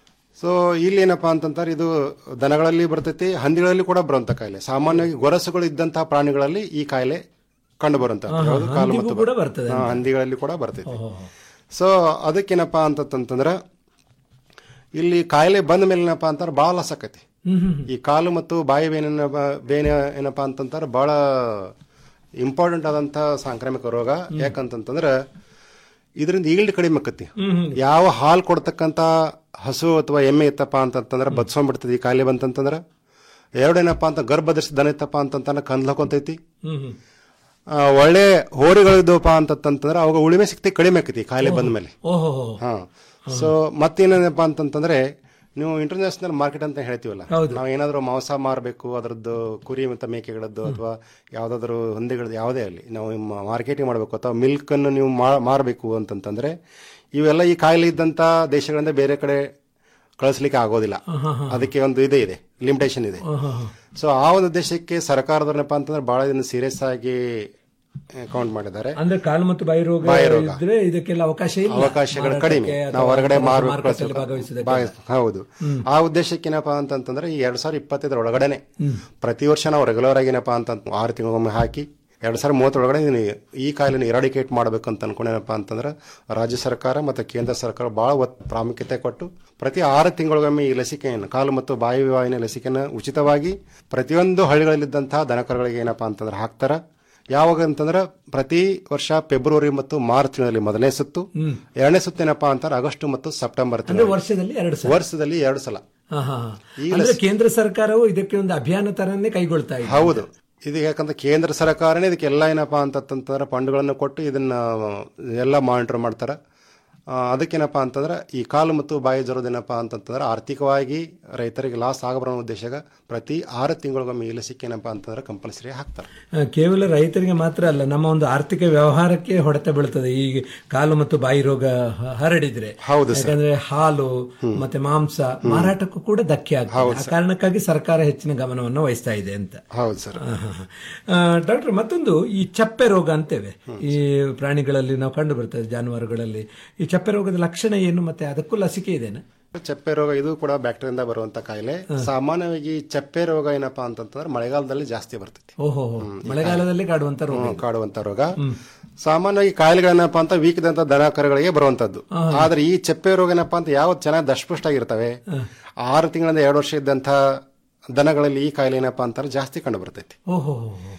ಸೊ ಇಲ್ಲಿ ಏನಪ್ಪಾ ಅಂತಂತಾರೆ ಇದು ದನಗಳಲ್ಲಿ ಬರ್ತೈತಿ ಹಂದಿಗಳಲ್ಲಿ ಕೂಡ ಬರುವಂತ ಕಾಯಿಲೆ ಸಾಮಾನ್ಯವಾಗಿ ಗೊರಸುಗಳು ಇದ್ದಂತಹ ಪ್ರಾಣಿಗಳಲ್ಲಿ ಈ ಕಾಯಿಲೆ ಕಂಡು ಬರುವಂತ ಆಹಾ, ಹಂದಿಗೂ ಕೂಡ ಬರ್ತದೆ ಅಂತ. ಹಂದಿಗಳಲ್ಲಿ ಕೂಡ ಬರ್ತೈತಿ ಸೊ ಅದಕ್ಕೇನಪ್ಪಾ ಅಂತಂತಂದ್ರ ಇಲ್ಲಿ ಕಾಯಿಲೆ ಬಂದ ಮೇಲೆ ಏನಪ್ಪಾ ಅಂತಾರೆ ಬಹಳ ಲಾಸ್ ಆಕೈತಿ ಹ್ಮ್ ಹ್ಮ್ ಈ ಕಾಲು ಮತ್ತು ಬಾಯಿ ಬೇನ ಬೇನೆ ಏನಪ್ಪಾ ಅಂತಂತಾರೆ ಬಹಳ ಇಂಪಾರ್ಟೆಂಟ್ ಆದಂತ ಸಾಂಕ್ರಾಮಿಕ ರೋಗ ಯಾಕಂತಂತಂದ್ರ ಇದರಿಂದ ಈಲ್ಡ್ ಕಡಿಮೆ ಆಕತಿ ಹ್ಮ್ ಹ್ಮ್. ಯಾವ ಹಾಲು ಕೊಡ್ತಕ್ಕಂತ ಹಸು ಅಥವಾ ಎಮ್ಮೆ ಇತ್ತಪ್ಪ ಅಂತಂತಂದ್ರೆ ಬದ್ಸ್ಕೊಂಡ್ಬಿಡ್ತದೆ ಈ ಕಾಯಿಲೆ ಬಂತಂತಂದ್ರ ಎರಡೇನಪ್ಪ ಅಂತ ಗರ್ಭ ಧರಿಸಿದ ದನ ಇತ್ತಪ್ಪ ಅಂತಂತಂದ್ರೆ ಕಂದ್ಲಕೊಂತೈತಿ ಹ್ಮ್ ಹ್ಮ್ ಆ, ಒಳ್ಳೆ ಹೋರಿಗಳಿದ್ದವಪ್ಪ ಅಂತಂತಂದ್ರೆ ಅವಾಗ ಉಳಿಮೆ ಶಕ್ತಿ ಕಡಿಮೆ ಆಕತಿ ಕಾಯಿಲೆ ಬಂದ ಮೇಲೆ ಓಹೋ ಹಾ ಸೊ ಮತ್ತೇನೇನಪ್ಪ ಅಂತಂತಂದ್ರೆ ನೀವು ಇಂಟರ್ನ್ಯಾಷನಲ್ ಮಾರ್ಕೆಟ್ ಅಂತ ಹೇಳ್ತೀವಲ್ಲ ಹೌದು. ನಾವು ಏನಾದರೂ ಮಾಂಸ ಮಾರಬೇಕು ಅದರದ್ದು ಕುರಿ ಮತ್ತು ಮೇಕೆಗಳದ್ದು ಅಥವಾ ಯಾವ್ದಾದ್ರು ಹೊಂದಿಗಳದ್ದು ಯಾವುದೇ ಆಗಲಿ ನಾವು ಮಾರ್ಕೆಟಿಂಗ್ ಮಾಡಬೇಕು ಅಥವಾ ಮಿಲ್ಕ್ ಅನ್ನು ನೀವು ಮಾ- ಮಾರಬೇಕು ಅಂತಂತಂದ್ರೆ ಇವೆಲ್ಲ ಈ ಕಾಯಿಲೆ ಇದ್ದಂತ ದೇಶಗಳಿಂದ ಬೇರೆ ಕಡೆ ಕಳಿಸ್ಲಿಕ್ಕೆ ಆಗೋದಿಲ್ಲ ಆಹಾ, ಹಾ. ಅದಕ್ಕೆ ಒಂದು ಇದೆ ಇದೆ ಲಿಮಿಟೇಷನ್ ಇದೆ ಆಹಾ, ಹಾ. ಸೊ ಆ ಒಂದು ದೇಶಕ್ಕೆ ಸರ್ಕಾರದವ್ರನ್ನಪ್ಪ ಅಂತಂದ್ರೆ ಬಹಳ ಇದನ್ನು ಸೀರಿಯಸ್ ಆಗಿ ಕೌಂಟ್ ಮಾಡಿದ್ದಾರೆ ಅಂದ್ರೆ ಕಾಲು ಮತ್ತು ಬಾಯಿ ರೋಗ ಬಾಯಿ ರೋಗ. ಇದ್ರೆ ಇದಕ್ಕೆಲ್ಲ ಅವಕಾಶ ಇಲ್ಲ ಅವಕಾಶಗಳು ಮಾರಾಟಕ್ಕೆ ಕಡಿಮೆ ಅಥವಾ ನಾವು ಹೊರಗಡೆ ಮಾರು ಮಾರುಕಟ್ಟೆಯಲ್ಲಿ ಭಾಗವಹಿಸೋದಕ್ಕೆ. ಭಾಗ- ಹೌದು ಆ ಉದ್ದೇಶಕ್ಕೆ ಏನಪ್ಪಾ ಅಂತಂತಂದ್ರೆ ಈ ಎರಡ್ ಸಾವಿರದ ಇಪ್ಪತ್ತೈದರ ಒಳಗಡೆನೆ ಹ್ಮ್. ಪ್ರತಿ ವರ್ಷ ನಾವು ರೆಗ್ಯುಲರ್ ಆಗಿ ಏನಪ್ಪಾ ಅಂತ ಆರು ತಿಂಗಳಿಗೊಮ್ಮೆ ಹಾಕಿ ಎರಡ್ ಸಾವಿರದ ಮೂವತ್ತರೊಳಗಡೆ ಇದನ್ನ ಈ ಕಾಯಿಲೆನ ಇರಾಡಿಕೇಟ್ ಮಾಡಬೇಕು ಅಂತ ಅನ್ಕೊಂಡೇನಪ್ಪ ಅಂತಂದ್ರೆ ರಾಜ್ಯ ಸರ್ಕಾರ ಮತ್ತು ಕೇಂದ್ರ ಸರ್ಕಾರ ಬಹಳ ಒತ್ ಪ್ರಾಮುಖ್ಯತೆ ಕೊಟ್ಟು ಪ್ರತಿ ಆರು ತಿಂಗಳಿಗೊಮ್ಮೆ ಈ ಲಸಿಕೆಯನ್ನು ಕಾಲು ಮತ್ತು ಬಾಯಿ ಬಾಯಿನ ಲಸಿಕೆನ ಉಚಿತವಾಗಿ ಪ್ರತಿಯೊಂದು ಹಳ್ಳಿಗಳಲ್ಲಿದ್ದಂತಹ ದನಕರುಗಳಿಗೆ ಏನಪ್ಪಾ ಅಂತಂದ್ರೆ ಹಾಕ್ತಾರ ಯಾವಾಗ ಅಂತಂದ್ರೆ ಪ್ರತಿ ವರ್ಷ ಫೆಬ್ರವರಿ ಮತ್ತು ಮಾರ್ಚ್ ತಿಂಗಳಲ್ಲಿ ಮೊದಲನೇ ಸುತ್ತು ಹ್ಮ್. ಎರಡನೇ ಸುತ್ತು ಏನಪ್ಪಾ ಅಂತಾರೆ ಆಗಸ್ಟ್ ಮತ್ತು ಸೆಪ್ಟೆಂಬರ್ ಅಂದ್ರೆ ತಿಂಗಳಲ್ಲಿ. ವರ್ಷದಲ್ಲಿ ಎರಡು ಸಲ ವರ್ಷದಲ್ಲಿ ಎರಡು ಸಲ ಹಾ, ಹಾ, ಹಾ. ಈ ಅಂದ್ರೆ ಲಸಿ- ಕೇಂದ್ರ ಸರ್ಕಾರವು ಇದಕ್ಕೆ ಒಂದು ಅಭಿಯಾನ ತರನೇ ಕೈಗೊಳ್ತಾ ಇದೆ ಹೌದು ಇದು ಯಾಕಂದ್ರೆ ಕೇಂದ್ರ ಸರ್ಕಾರನೇ ಇದಕ್ಕೆ ಎಲ್ಲ ಏನಪ್ಪಾ ಅಂತಂತಂದ್ರೆ ಫಂಡ್ಗಳನ್ನು ಕೊಟ್ಟು ಇದನ್ನ ಎಲ್ಲ ಮಾನಿಟರ್ ಮಾಡ್ತಾರೆ ಆ, ಅದಕ್ಕೇನಪ್ಪ ಅಂತಂದ್ರೆ ಈ ಕಾಲು ಮತ್ತು ಬಾಯಿ ಜ್ವರದೇನಪ್ಪ ಅಂತಂತಂದ್ರೆ ಆರ್ಥಿಕವಾಗಿ ರೈತರಿಗೆ ಲಾಸ್ ಆಗಬರೋ ಉದ್ದೇಶಗ ಪ್ರತಿ ಆರು ತಿಂಗಳಿಗೊಮ್ಮೆ ಈ ಲಸಿಕೆ ಏನಪ್ಪ ಅಂತಂದ್ರೆ ಕಂಪಲ್ಸರಿ ಹಾಕ್ತಾರೆ ಆ, ಕೇವಲ ರೈತರಿಗೆ ಮಾತ್ರ ಅಲ್ಲ ನಮ್ಮ ಒಂದು ಆರ್ಥಿಕ ವ್ಯವಹಾರಕ್ಕೆ ಹೊಡೆತ ಬೀಳ್ತದೆ ಈ ಕಾಲು ಮತ್ತು ಬಾಯಿ ರೋಗ ಹ- ಹರಡಿದ್ರೆ ಹೌದು ಸರ್. ಯಾಕಂದ್ರೆ ಹಾಲು ಮತ್ತೆ ಮಾಂಸ ಮಾರಾಟಕ್ಕೂ ಕೂಡ ಧಕ್ಕೆ ಆಗ್ತದೆ ಆ ಕಾರಣಕ್ಕಾಗಿ ಸರ್ಕಾರ ಹೆಚ್ಚಿನ ಗಮನವನ್ನು ವಹಿಸ್ತಾ ಇದೆ ಅಂತ ಹೌದು ಸರ್ ಡಾಕ್ಟರ್ ಮತ್ತೊಂದು ಈ ಚಪ್ಪೆ ರೋಗ ಅಂತೇವೆ ಈ ಪ್ರಾಣಿಗಳಲ್ಲಿ ನಾವು ಕಂಡು ಬರ್ತದೆ ಜಾನುವಾರುಗಳಲ್ಲಿ ಈ ಚಪ್ಪೆ ರೋಗದ ಲಕ್ಷಣ ಏನು ಮತ್ತೆ ಅದಕ್ಕೂ ಲಸಿಕೆ ಇದೆನಾ ಚಪ್ಪೆ ರೋಗ ಇದು ಕೂಡ ಬ್ಯಾಕ್ಟೀರಿಯಿಂದ ಬರುವಂತ ಕಾಯಿಲೆ ಸಾಮಾನ್ಯವಾಗಿ ಚಪ್ಪೆ ರೋಗ ಏನಪ್ಪಾ ಅಂತಂತಂದ್ರೆ ಮಳೆಗಾಲದಲ್ಲಿ ಜಾಸ್ತಿ ಬರ್ತೈತಿ ಓಹೋ ಮಳೆಗಾಲದಲ್ಲಿ ಕಾಡುವಂತ ರೋಗ ಹ್ಮ್, ಕಾಡುವಂತ ರೋಗ ಸಾಮಾನ್ಯವಾಗಿ ಕಾಯಿಲೆಗಳೇನಪ್ಪ ಅಂತ ವೀಕದಂತ ದನ ಕರುಗಳಿಗೆ ಬರುವಂತದ್ದು ಆದ್ರೆ ಈ ಚಪ್ಪೆ ರೋಗ ಏನಪ್ಪಾ ಅಂತ ಯಾವ ಚೆನ್ನಾಗಿ ದಷ್ಟಪುಷ್ಟ ಆಗಿರ್ತವೆ ಆರು ತಿಂಗಳಿಂದ ಎರಡು ವರ್ಷ ಇದ್ದಂತ ದನಗಳಲ್ಲಿ ಈ ಕಾಯಿಲೆ ಏನಪ್ಪಾ ಅಂತಾರೆ ಜಾಸ್ತಿ ಕಂಡು ಬರ್ತೈತಿ ಓಹೋ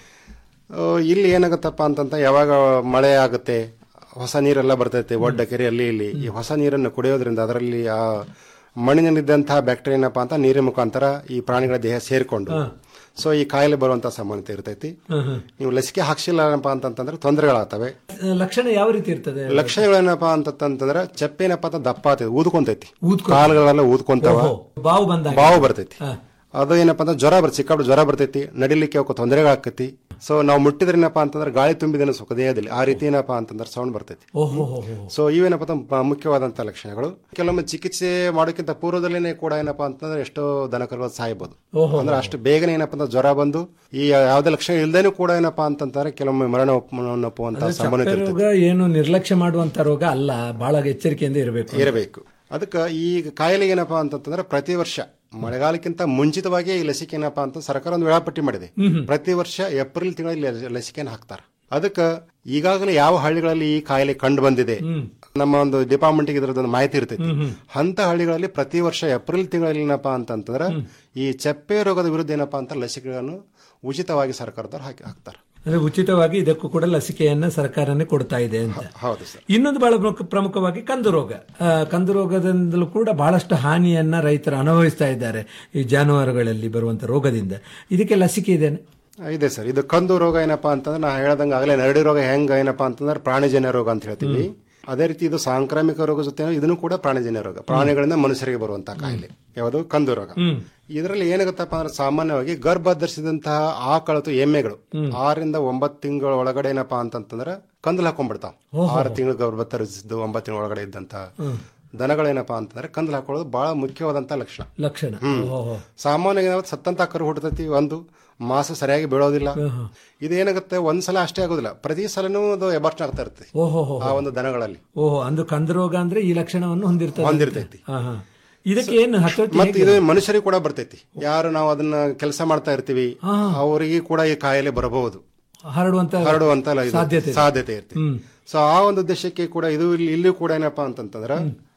ಆ, ಇಲ್ಲಿ ಏನಾಗುತ್ತಪ್ಪ ಅಂತಂತ ಯಾವಾಗ ಮಳೆ ಆಗುತ್ತೆ ಹೊಸ ನೀರೆಲ್ಲ ಬರ್ತೈತೆ ಒಡ್ಡ ಕೆರೆಯಲ್ಲಿ ಇಲ್ಲಿ ಈ ಹೊಸ ನೀರನ್ನು ಕುಡಿಯೋದ್ರಿಂದ ಅದರಲ್ಲಿ ಆ ಮಣ್ಣಿನಲ್ಲಿದ್ದಂತಹ ಬ್ಯಾಕ್ಟೀರಿಯಾ ಏನಪ್ಪ ಅಂತ ನೀರಿನ ಮುಖಾಂತರ ಈ ಪ್ರಾಣಿಗಳ ದೇಹ ಸೇರಿಕೊಂಡು ಸೊ ಈ ಕಾಯಿಲೆ ಬರುವಂತ ಸಾಮಾನ್ಯತೆ ಇರ್ತೈತಿ ನೀವು ಲಸಿಕೆ ಹಾಕ್ಸಿಲ್ಲ ಏನಪ್ಪ ಅಂತಂತಂದ್ರೆ ತೊಂದರೆಗಳಾಗ್ತವೆ ಲಕ್ಷಣ ಯಾವ ರೀತಿ ಇರ್ತದೆ ಲಕ್ಷಣಗಳೇನಪ್ಪ ಅಂತಂತಂದ್ರೆ ಚಪ್ಪೆ ಏನಪ್ಪ ಅಂತ ದಪ್ಪ ಆಗ್ತೈತಿ ಊದ್ಕೊಂತೈತಿ ಕಾಲುಗಳೆಲ್ಲ ಊದ್ಕೊಂತಾವ ಓಹೋ, ಬಾವು ಬಂದಾಗ ಬಾವು ಬರ್ತೈತಿ ಅದು ಏನಪ್ಪಾ ಅಂದ್ರೆ ಜ್ವರ ಬರ್ತೈತಿ ಸಿಕ್ಕಾಪಟ್ಟೆ ಜ್ವರ ಬರ್ತೈತಿ ನಡಿಲಿಕ್ಕೆ ಅವಕ್ಕೆ ತೊಂದರೆಗಳಾಕತಿ ಸೊ ನಾವು ಮುಟ್ಟಿದ್ರೆ ಏನಪ್ಪಾ ಅಂತಂದ್ರೆ ಗಾಳಿ ತುಂಬಿದ ಸುಖ ದೇಹದಲ್ಲಿ ಆ ರೀತಿ ಏನಪ್ಪಾ ಅಂತಂದ್ರೆ ಸೌಂಡ್ ಬರ್ತೈತಿ ಓಹೋ ಹೋ, ಹೋ. ಸೊ ಇವೇನಪ್ಪ ಅಂತ ಮ- ಮುಖ್ಯವಾದಂತ ಲಕ್ಷಣಗಳು ಕೆಲವೊಮ್ಮೆ ಚಿಕಿತ್ಸೆ ಮಾಡೋಕ್ಕಿಂತ ಪೂರ್ವದಲ್ಲೇನೆ ಕೂಡ ಏನಪ್ಪಾ ಅಂತಂದ್ರೆ ಎಷ್ಟೋ ದನಕರುಗಳು ಸಾಯ್ಬೋದು ಓಹೋ. ಅಂದ್ರೆ ಅಷ್ಟು ಬೇಗನೆ ಏನಪ್ಪಾ ಅಂದ್ರೆ ಜ್ವರ ಬಂದು ಈ ಯಾವುದೇ ಲಕ್ಷಣ ಇಲ್ದೇನೂ ಕೂಡ ಏನಪ್ಪಾ ಅಂತಂತಾರೆ ಕೆಲವೊಮ್ಮೆ ಮರಣ ಒಪ್ಪುವಂತ ಅಂದ್ರೆ ಸಂಬಂಧ ಚಪ್ಪೆ ರೋಗ ಏನು ನಿರ್ಲಕ್ಷ್ಯ ಮಾಡುವಂತ ರೋಗ ಅಲ್ಲ ಬಹಳ ಎಚ್ಚರಿಕೆಯಿಂದ ಇರಬೇಕು ಇರಬೇಕು ಅದಕ್ಕೆ ಈ ಕಾಯಿಲೆ ಏನಪ್ಪಾ ಅಂತಂದ್ರೆ ಪ್ರತಿ ವರ್ಷ ಮಳೆಗಾಲಕ್ಕಿಂತ ಮುಂಚಿತವಾಗಿ ಈ ಲಸಿಕೆ ಏನಪ್ಪಾ ಅಂತ ಸರ್ಕಾರ ಒಂದು ವೇಳಾಪಟ್ಟಿ ಮಾಡಿದೆ ಪ್ರತಿ ವರ್ಷ ಏಪ್ರಿಲ್ ತಿಂಗಳಲ್ಲಿ ಲ- ಲಸಿಕೆಯನ್ನು ಹಾಕ್ತಾರೆ ಅದಕ್ಕೆ ಈಗಾಗಲೇ ಯಾವ ಹಳ್ಳಿಗಳಲ್ಲಿ ಈ ಕಾಯಿಲೆ ಕಂಡು ಬಂದಿದೆ ನಮ್ಮ ಒಂದು ಡಿಪಾರ್ಟ್ಮೆಂಟ್ ಇದ್ರದ್ದು ಮಾಹಿತಿ ಇರ್ತೈತಿ ಅಂತ ಹಳ್ಳಿಗಳಲ್ಲಿ ಪ್ರತಿ ವರ್ಷ ಏಪ್ರಿಲ್ ತಿಂಗಳಲ್ಲಿ ಏನಪ್ಪಾ ಅಂತಂತಂದ್ರೆ ಈ ಚಪ್ಪೆ ರೋಗದ ವಿರುದ್ಧ ಏನಪ್ಪಾ ಅಂತ ಲಸಿಕೆಗಳನ್ನು ಉಚಿತವಾಗಿ ಸರ್ಕಾರದವ್ರು ಹಾಕಿ ಹಾಕ್ತಾರೆ ಅಂದ್ರೆ ಉಚಿತವಾಗಿ ಇದಕ್ಕೂ ಕೂಡ ಲಸಿಕೆಯನ್ನ ಸರ್ಕಾರನೇ ಕೊಡ್ತಾ ಇದೆ ಅಂತ ಹೌದು ಸರ್ ಇನ್ನೊಂದು ಬಹಳ ಪ್ರಮುಖ- ಪ್ರಮುಖವಾಗಿ ಕಂದು ರೋಗ ಆ, ಕಂದು ರೋಗದಿಂದಲೂ ಕೂಡ ಬಹಳಷ್ಟು ಹಾನಿಯನ್ನ ರೈತರು ಅನುಭವಿಸ್ತಾ ಇದ್ದಾರೆ ಈ ಜಾನುವಾರುಗಳಲ್ಲಿ ಬರುವಂತ ರೋಗದಿಂದ ಇದಕ್ಕೆ ಲಸಿಕೆ ಇದೆ ಇದೆ ಸರ್ ಇದು ಕಂದು ರೋಗ ಏನಪ್ಪಾ ಅಂತಂದ್ರೆ ನಾ ಹೇಳ್ದಂಗೆ ಆಗಲೇ ನರಡಿ ರೋಗ ಹೆಂಗ ಏನಪ್ಪಾ ಅಂತಂದ್ರೆ ಪ್ರಾಣಿಜನ್ಯ ರೋಗ ಅಂತ ಹೇಳ್ತೀವಿ ಅದೇ ರೀತಿ ಇದು ಸಾಂಕ್ರಾಮಿಕ ರೋಗ ಜೊತೆ ಇದನ್ನು ಕೂಡ ಪ್ರಾಣಿಜನ್ಯ ರೋಗ ಪ್ರಾಣಿಗಳಿಂದ ಮನುಷ್ಯರಿಗೆ ಬರುವಂತಹ ಕಾಯಿಲೆ ಯಾವುದು ಕಂದು ರೋಗ ಇದರಲ್ಲಿ ಏನಾಗುತ್ತಪ್ಪ ಅಂದ್ರೆ ಸಾಮಾನ್ಯವಾಗಿ ಗರ್ಭ ಧರಿಸಿದಂತಹ ಆಕಳತು ಎಮ್ಮೆಗಳು ಆರರಿಂದ ಒಂಬತ್ತು ತಿಂಗಳ ಒಳಗಡೆ ಏನಪ್ಪಾ ಅಂತಂತಂದ್ರೆ ಕಂದಲ್ ಹಾಕೊಂಡ್ಬಿಡ್ತಾವ ಆರು ತಿಂಗಳು ಗರ್ಭ ಧರಿಸಿದ್ದು ಒಂಬತ್ತು ತಿಂಗಳ ಒಳಗಡೆ ಇದ್ದಂತ ದನಗಳೇನಪ್ಪಾ ಅಂತಂದ್ರೆ ಕಂದಲ್ ಹಾಕೊಳ್ಳೋದು ಬಹಳ ಮುಖ್ಯವಾದಂತ ಲಕ್ಷಣ ಲಕ್ಷಣ ಹ್ಮ್. ಓಹೋ. ಸಾಮಾನ್ಯವಾಗಿ ನಾವು ಸತ್ತಂತ ಕರು ಹುಟ್ಟತೈತಿ ಒಂದು ಮಾಸ ಸರಿಯಾಗಿ ಬೀಳೋದಿಲ್ಲ ಇದೇನಾಗುತ್ತೆ ಒಂದ್ಸಲ ಅಷ್ಟೇ ಆಗೋದಿಲ್ಲ ಪ್ರತಿ ಸಲನೂ ಅದು ಎಬಾರ್ಷನ್ ಆಗ್ತಾ ಇರ್ತೈತಿ ಓಹೋ ಹೋ. ಆ ಒಂದು ದನಗಳಲ್ಲಿ ಓಹೋ ಅಂದು ಕಂದು ರೋಗ ಅಂದ್ರೆ ಈ ಲಕ್ಷಣವನ್ನು ಹೊಂದಿರ್ತದೆ ಹೊಂದಿರ್ತೈತಿ. ಹಾ, ಹಾ. ಇದಕ್ಕೆ ಏನು ಹತೋಟಿ ಮತ್ತೆ ಹೇಗೆ? ಇದು ಮನುಷ್ಯರಿಗೆ ಕೂಡ ಬರ್ತೈತಿ ಯಾರು ನಾವು ಅದನ್ನ ಕೆಲಸ ಮಾಡ್ತಾ ಇರ್ತೀವಿ ಅವರಿಗೆ ಕೂಡ ಈ ಕಾಯಿಲೆ ಬರಬಹುದು ಹರಡುವಂತ ಹರಡುವಂತ ಇದು ಸಾಧ್ಯತೆ ಇದೆ. ಸಾಧ್ಯತೆ ಇರ್ತೈತಿ ಹ್ಮ್. ಸೊ ಆ ಒಂದು ಉದ್ದೇಶಕ್ಕೆ ಕೂಡ ಇದು ಇಲ್ಲಿ ಇಲ್ಲೂ ಕೂಡ ಏನಪ್ಪಾ ಅಂತಂತಂದ್ರೆ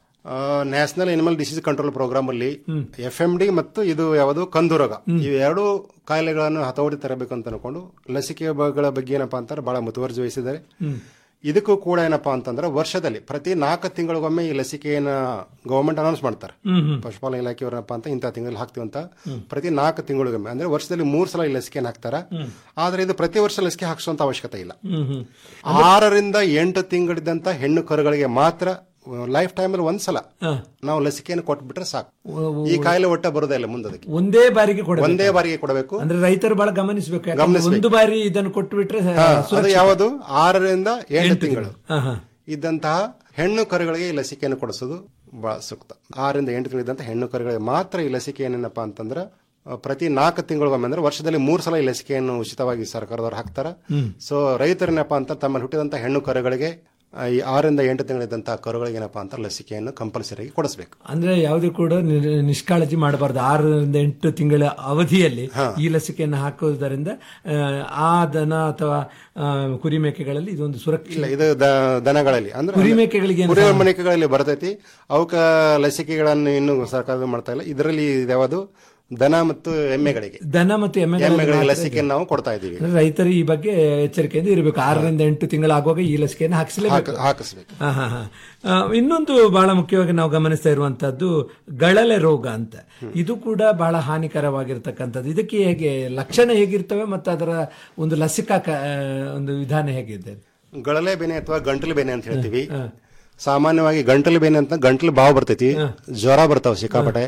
national animal disease control programme ಅಲ್ಲಿ ಎಫ್ ಎಂ ಡಿ ಮತ್ತು ಇದು ಯಾವುದು ಕಂದು ರೋಗ ಈ ಎರಡು ಕಾಯಿಲೆಗಳನ್ನು ಹತೋಟಿ ತರಬೇಕು ಅಂತ ಅನ್ಕೊಂಡು ಲಸಿಕೆಗಳ ಬಗ್ಗೆ ಏನಪ್ಪಾ ಅಂತಾರೆ ಬಹಳ ಮುತುವರ್ಜಿ ವಹಿಸಿದ್ದಾರೆ ಇದಕ್ಕೂ ಕೂಡ ಏನಪ್ಪಾ ಅಂತಂದ್ರೆ ವರ್ಷದಲ್ಲಿ ಪ್ರತಿ ನಾಲ್ಕು ತಿಂಗಳಿಗೊಮ್ಮೆ ಈ ಲಸಿಕೆಯನ್ನ ಗವರ್ಮೆಂಟ್ ಅನೌನ್ಸ್ ಮಾಡ್ತಾರೆ ಪಶುಪಾಲನಾ ಇಲಾಖೆಯವರಪ್ಪ ಅಂತ ಇಂಥ ತಿಂಗಳಲ್ಲಿ ಹಾಕ್ತೀವಿ ಅಂತ ಪ್ರತಿ ನಾಲ್ಕು ತಿಂಗಳಿಗೊಮ್ಮೆ ಅಂದ್ರೆ ವರ್ಷದಲ್ಲಿ ಮೂರ್ ಸಲ ಈ ಲಸಿಕೆಯನ್ನು ಹಾಕ್ತಾರೆ ಆದ್ರೆ ಇದು ಪ್ರತಿ ವರ್ಷ ಲಸಿಕೆ ಹಾಕಿಸುವಂತ ಅವಶ್ಯಕತೆ ಇಲ್ಲ ಹ್ಮ್, ಹ್ಮ್. ಆರರಿಂದ ಎಂಟು ತಿಂಗಳಿದ್ದಂತ ಹೆಣ್ಣು ಕರುಗಳಿಗೆ ಮಾತ್ರ ಲೈಫ್ ಟೈಮ್ ಅಲ್ಲಿ ಒಂದ್ಸಲ ನಾವು ಲಸಿಕೆಯನ್ನು ಕೊಟ್ಬಿಟ್ರೆ ಸಾಕು ಈ ಕಾಯಿಲೆ ಒಟ್ಟ ಬರೋದೇ ಇಲ್ಲ ಮುಂದಕ್ಕೆ ಒಂದೇ ಬಾರಿಗೆ ಕೊಡಬೇಕು ಒಂದೇ ಬಾರಿಗೆ ಕೊಡಬೇಕು ಅಂದ್ರೆ ರೈತರು ಬಹಳ ಗಮನಿಸಬೇಕು ಯಾಕಂದ್ರೆ ಗಮನಿಸ್ಬೇಕು. ಒಂದು ಬಾರಿ ಇದನ್ನು ಕೊಟ್ಟು ಬಿಟ್ರೆ ಹಾ, ಅದು ಯಾವುದು ಆರರಿಂದ ಎಂಟು ತಿಂಗಳು ಹಾ, ಹಾ. ಇದ್ದಂತಹ ಹೆಣ್ಣು ಕರುಗಳಿಗೆ ಈ ಲಸಿಕೆಯನ್ನು ಕೊಡಿಸೋದು ಬಹಳ ಸೂಕ್ತ ಆರರಿಂದ ಎಂಟು ತಿಂಗಳಿದ್ದಂತ ಹೆಣ್ಣು ಕರುಗಳಿಗೆ ಮಾತ್ರ ಈ ಲಸಿಕೆ ಏನೇನಪ್ಪ ಅಂತಂದ್ರೆ ಆ, ಪ್ರತಿ ನಾಲ್ಕು ತಿಂಗಳಿಗೊಮ್ಮೆ ಅಂದ್ರೆ ವರ್ಷದಲ್ಲಿ ಮೂರು ಸಲ ಈ ಲಸಿಕೆಯನ್ನು ಉಚಿತವಾಗಿ ಸರ್ಕಾರದವ್ರು ಹಾಕ್ತಾರ ಸೊ ರೈತರೇನಪ್ಪ ಅಂತ ತಮ್ಮಲ್ಲಿ ಹುಟ್ಟಿದಂತ ಹೆಣ್ಣು ಕರುಗಳಿಗೆ ಆ, ಈ ಆರರಿಂದ ಎಂಟು ತಿಂಗಳಿದ್ದಂತಹ ಕರುಗಳಿಗೆ ಏನಪ್ಪಾ ಅಂತ ಲಸಿಕೆಯನ್ನು ಕಂಪಲ್ಸರಿ ಕೊಡಿಸಬೇಕು ಅಂದ್ರೆ ಯಾವುದೇ ಕೂಡ ನಿ- ನಿಷ್ಕಾಳಜಿ ಮಾಡಬಾರದು ಆರರಿಂದ ಎಂಟು ತಿಂಗಳ ಅವಧಿಯಲ್ಲಿ ಈ ಲಸಿಕೆಯನ್ನು ಹಾಕುವುದರಿಂದ ಆ, ಆ ದನ ಅಥವಾ ಆ, ಕುರಿ ಮೇಕೆಗಳಲ್ಲಿ ಇದೊಂದು ಸುರಕ್ಷಿತ ಇಲ್ಲ ಇದು ದ- ದನಗಳಲ್ಲಿ ಅಂದ್ರೆ ಕುರಿ ಮೇಕೆಗಳಿಗೆ ಏನು ಕುರಿ ಸಹ- ಮೇಕೆಗಳಲ್ಲಿ ಬರ್ತೈತಿ ಅವಕ್ಕ ಲಸಿಕೆಗಳನ್ನು ಇನ್ನು ಸರ್ಕಾರ ಮಾಡ್ತಾ ಇಲ್ಲ ಇದರಲ್ಲಿ ಯಾವುದು ದನ ಮತ್ತು ಎಮ್ಮೆಗಳಿಗೆ ದನ ಮತ್ತು ಎಮ್ಮೆಗಳಿಗೆ ಎಮ್ಮೆಗಳಿಗೆ ಮಾತ್ರ ಲಸಿಕೆಯನ್ನು ನಾವು ಕೊಡ್ತಾ ಇದ್ದೀವಿ ಅಂದ್ರೆ ರೈತರು ಈ ಬಗ್ಗೆ ಎಚ್ಚರಿಕೆಯಿಂದ ಇರಬೇಕು ಆರರಿಂದ ಎಂಟು ತಿಂಗಳಾಗುವಾಗ ಈ ಲಸಿಕೆಯನ್ನು ಹಾಕಿಸಲೇಬೇಕು ಹಾಕ- ಹಾಕಿಸ್ಬೇಕು ಹಾ, ಹಾ, ಹಾ. ಆ, ಇನ್ನೊಂದು ಬಹಳ ಮುಖ್ಯವಾಗಿ ನಾವು ಗಮನಿಸ್ತಾ ಇರುವಂತದ್ದು ಗಳಲೆ ರೋಗ ಅಂತ ಇದು ಕೂಡ ಬಹಳ ಹಾನಿಕರವಾಗಿರ್ತಕ್ಕಂಥದ್ದು ಇದಕ್ಕೆ ಹೇಗೆ ಲಕ್ಷಣ ಹೇಗಿರ್ತವೆ ಮತ್ತು ಅದರ ಒಂದು ಲಸಿಕಾ ಕ- ಆ, ಒಂದು ವಿಧಾನ ಹೇಗಿದೆ ಗಳಲೆ ಬೇನೆ ಅಥವಾ ಗಂಟಲು ಬೇನೆ ಅಂತ ಹೇಳ್ತೀವಿ ಸಾಮಾನ್ಯವಾಗಿ ಗಂಟಲು ಬೇನೆ ಅಂತ ಗಂಟಲು ಬಾವು ಬರ್ತೈತಿ ಜ್ವರ ಬರ್ತಾವ ಸಿಕ್ಕಾಪಟ್ಟೆ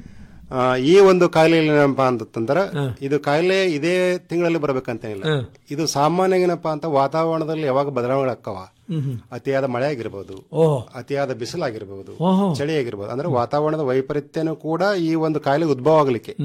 ಆ, ಈ ಒಂದು ಕಾಯಿಲೆ ಏನಪ್ಪಾ ಅಂತಂದ್ರೆ ಇದು ಕಾಯಿಲೆ ಇದೇ ತಿಂಗಳಲ್ಲಿ ಬರ್ಬೇಕಂತೇನಿಲ್ಲ ಇದು ಸಾಮಾನ್ಯ ಏನಪ್ಪಾ ಅಂತ ವಾತಾವರಣದಲ್ಲಿ ಯಾವಾಗ ಬದಲಾವಣೆ ಆಕ್ಕವ ಅತಿಯಾದ ಮಳೆ ಆಗಿರ್ಬೋದು ಓಹೋ ಅತಿಯಾದ ಬಿಸಿಲಾಗಿರ್ಬೋದು ಓಹೋ. ಚಳಿ ಆಗಿರ್ಬೋದು ಅಂದ್ರೆ ವಾತಾವರಣದ ವೈಪರೀತ್ಯನೂ ಕೂಡ ಈ ಒಂದು ಕಾಯಿಲೆ ಉದ್ಭವ ಆಗಲಿಕ್ಕೆ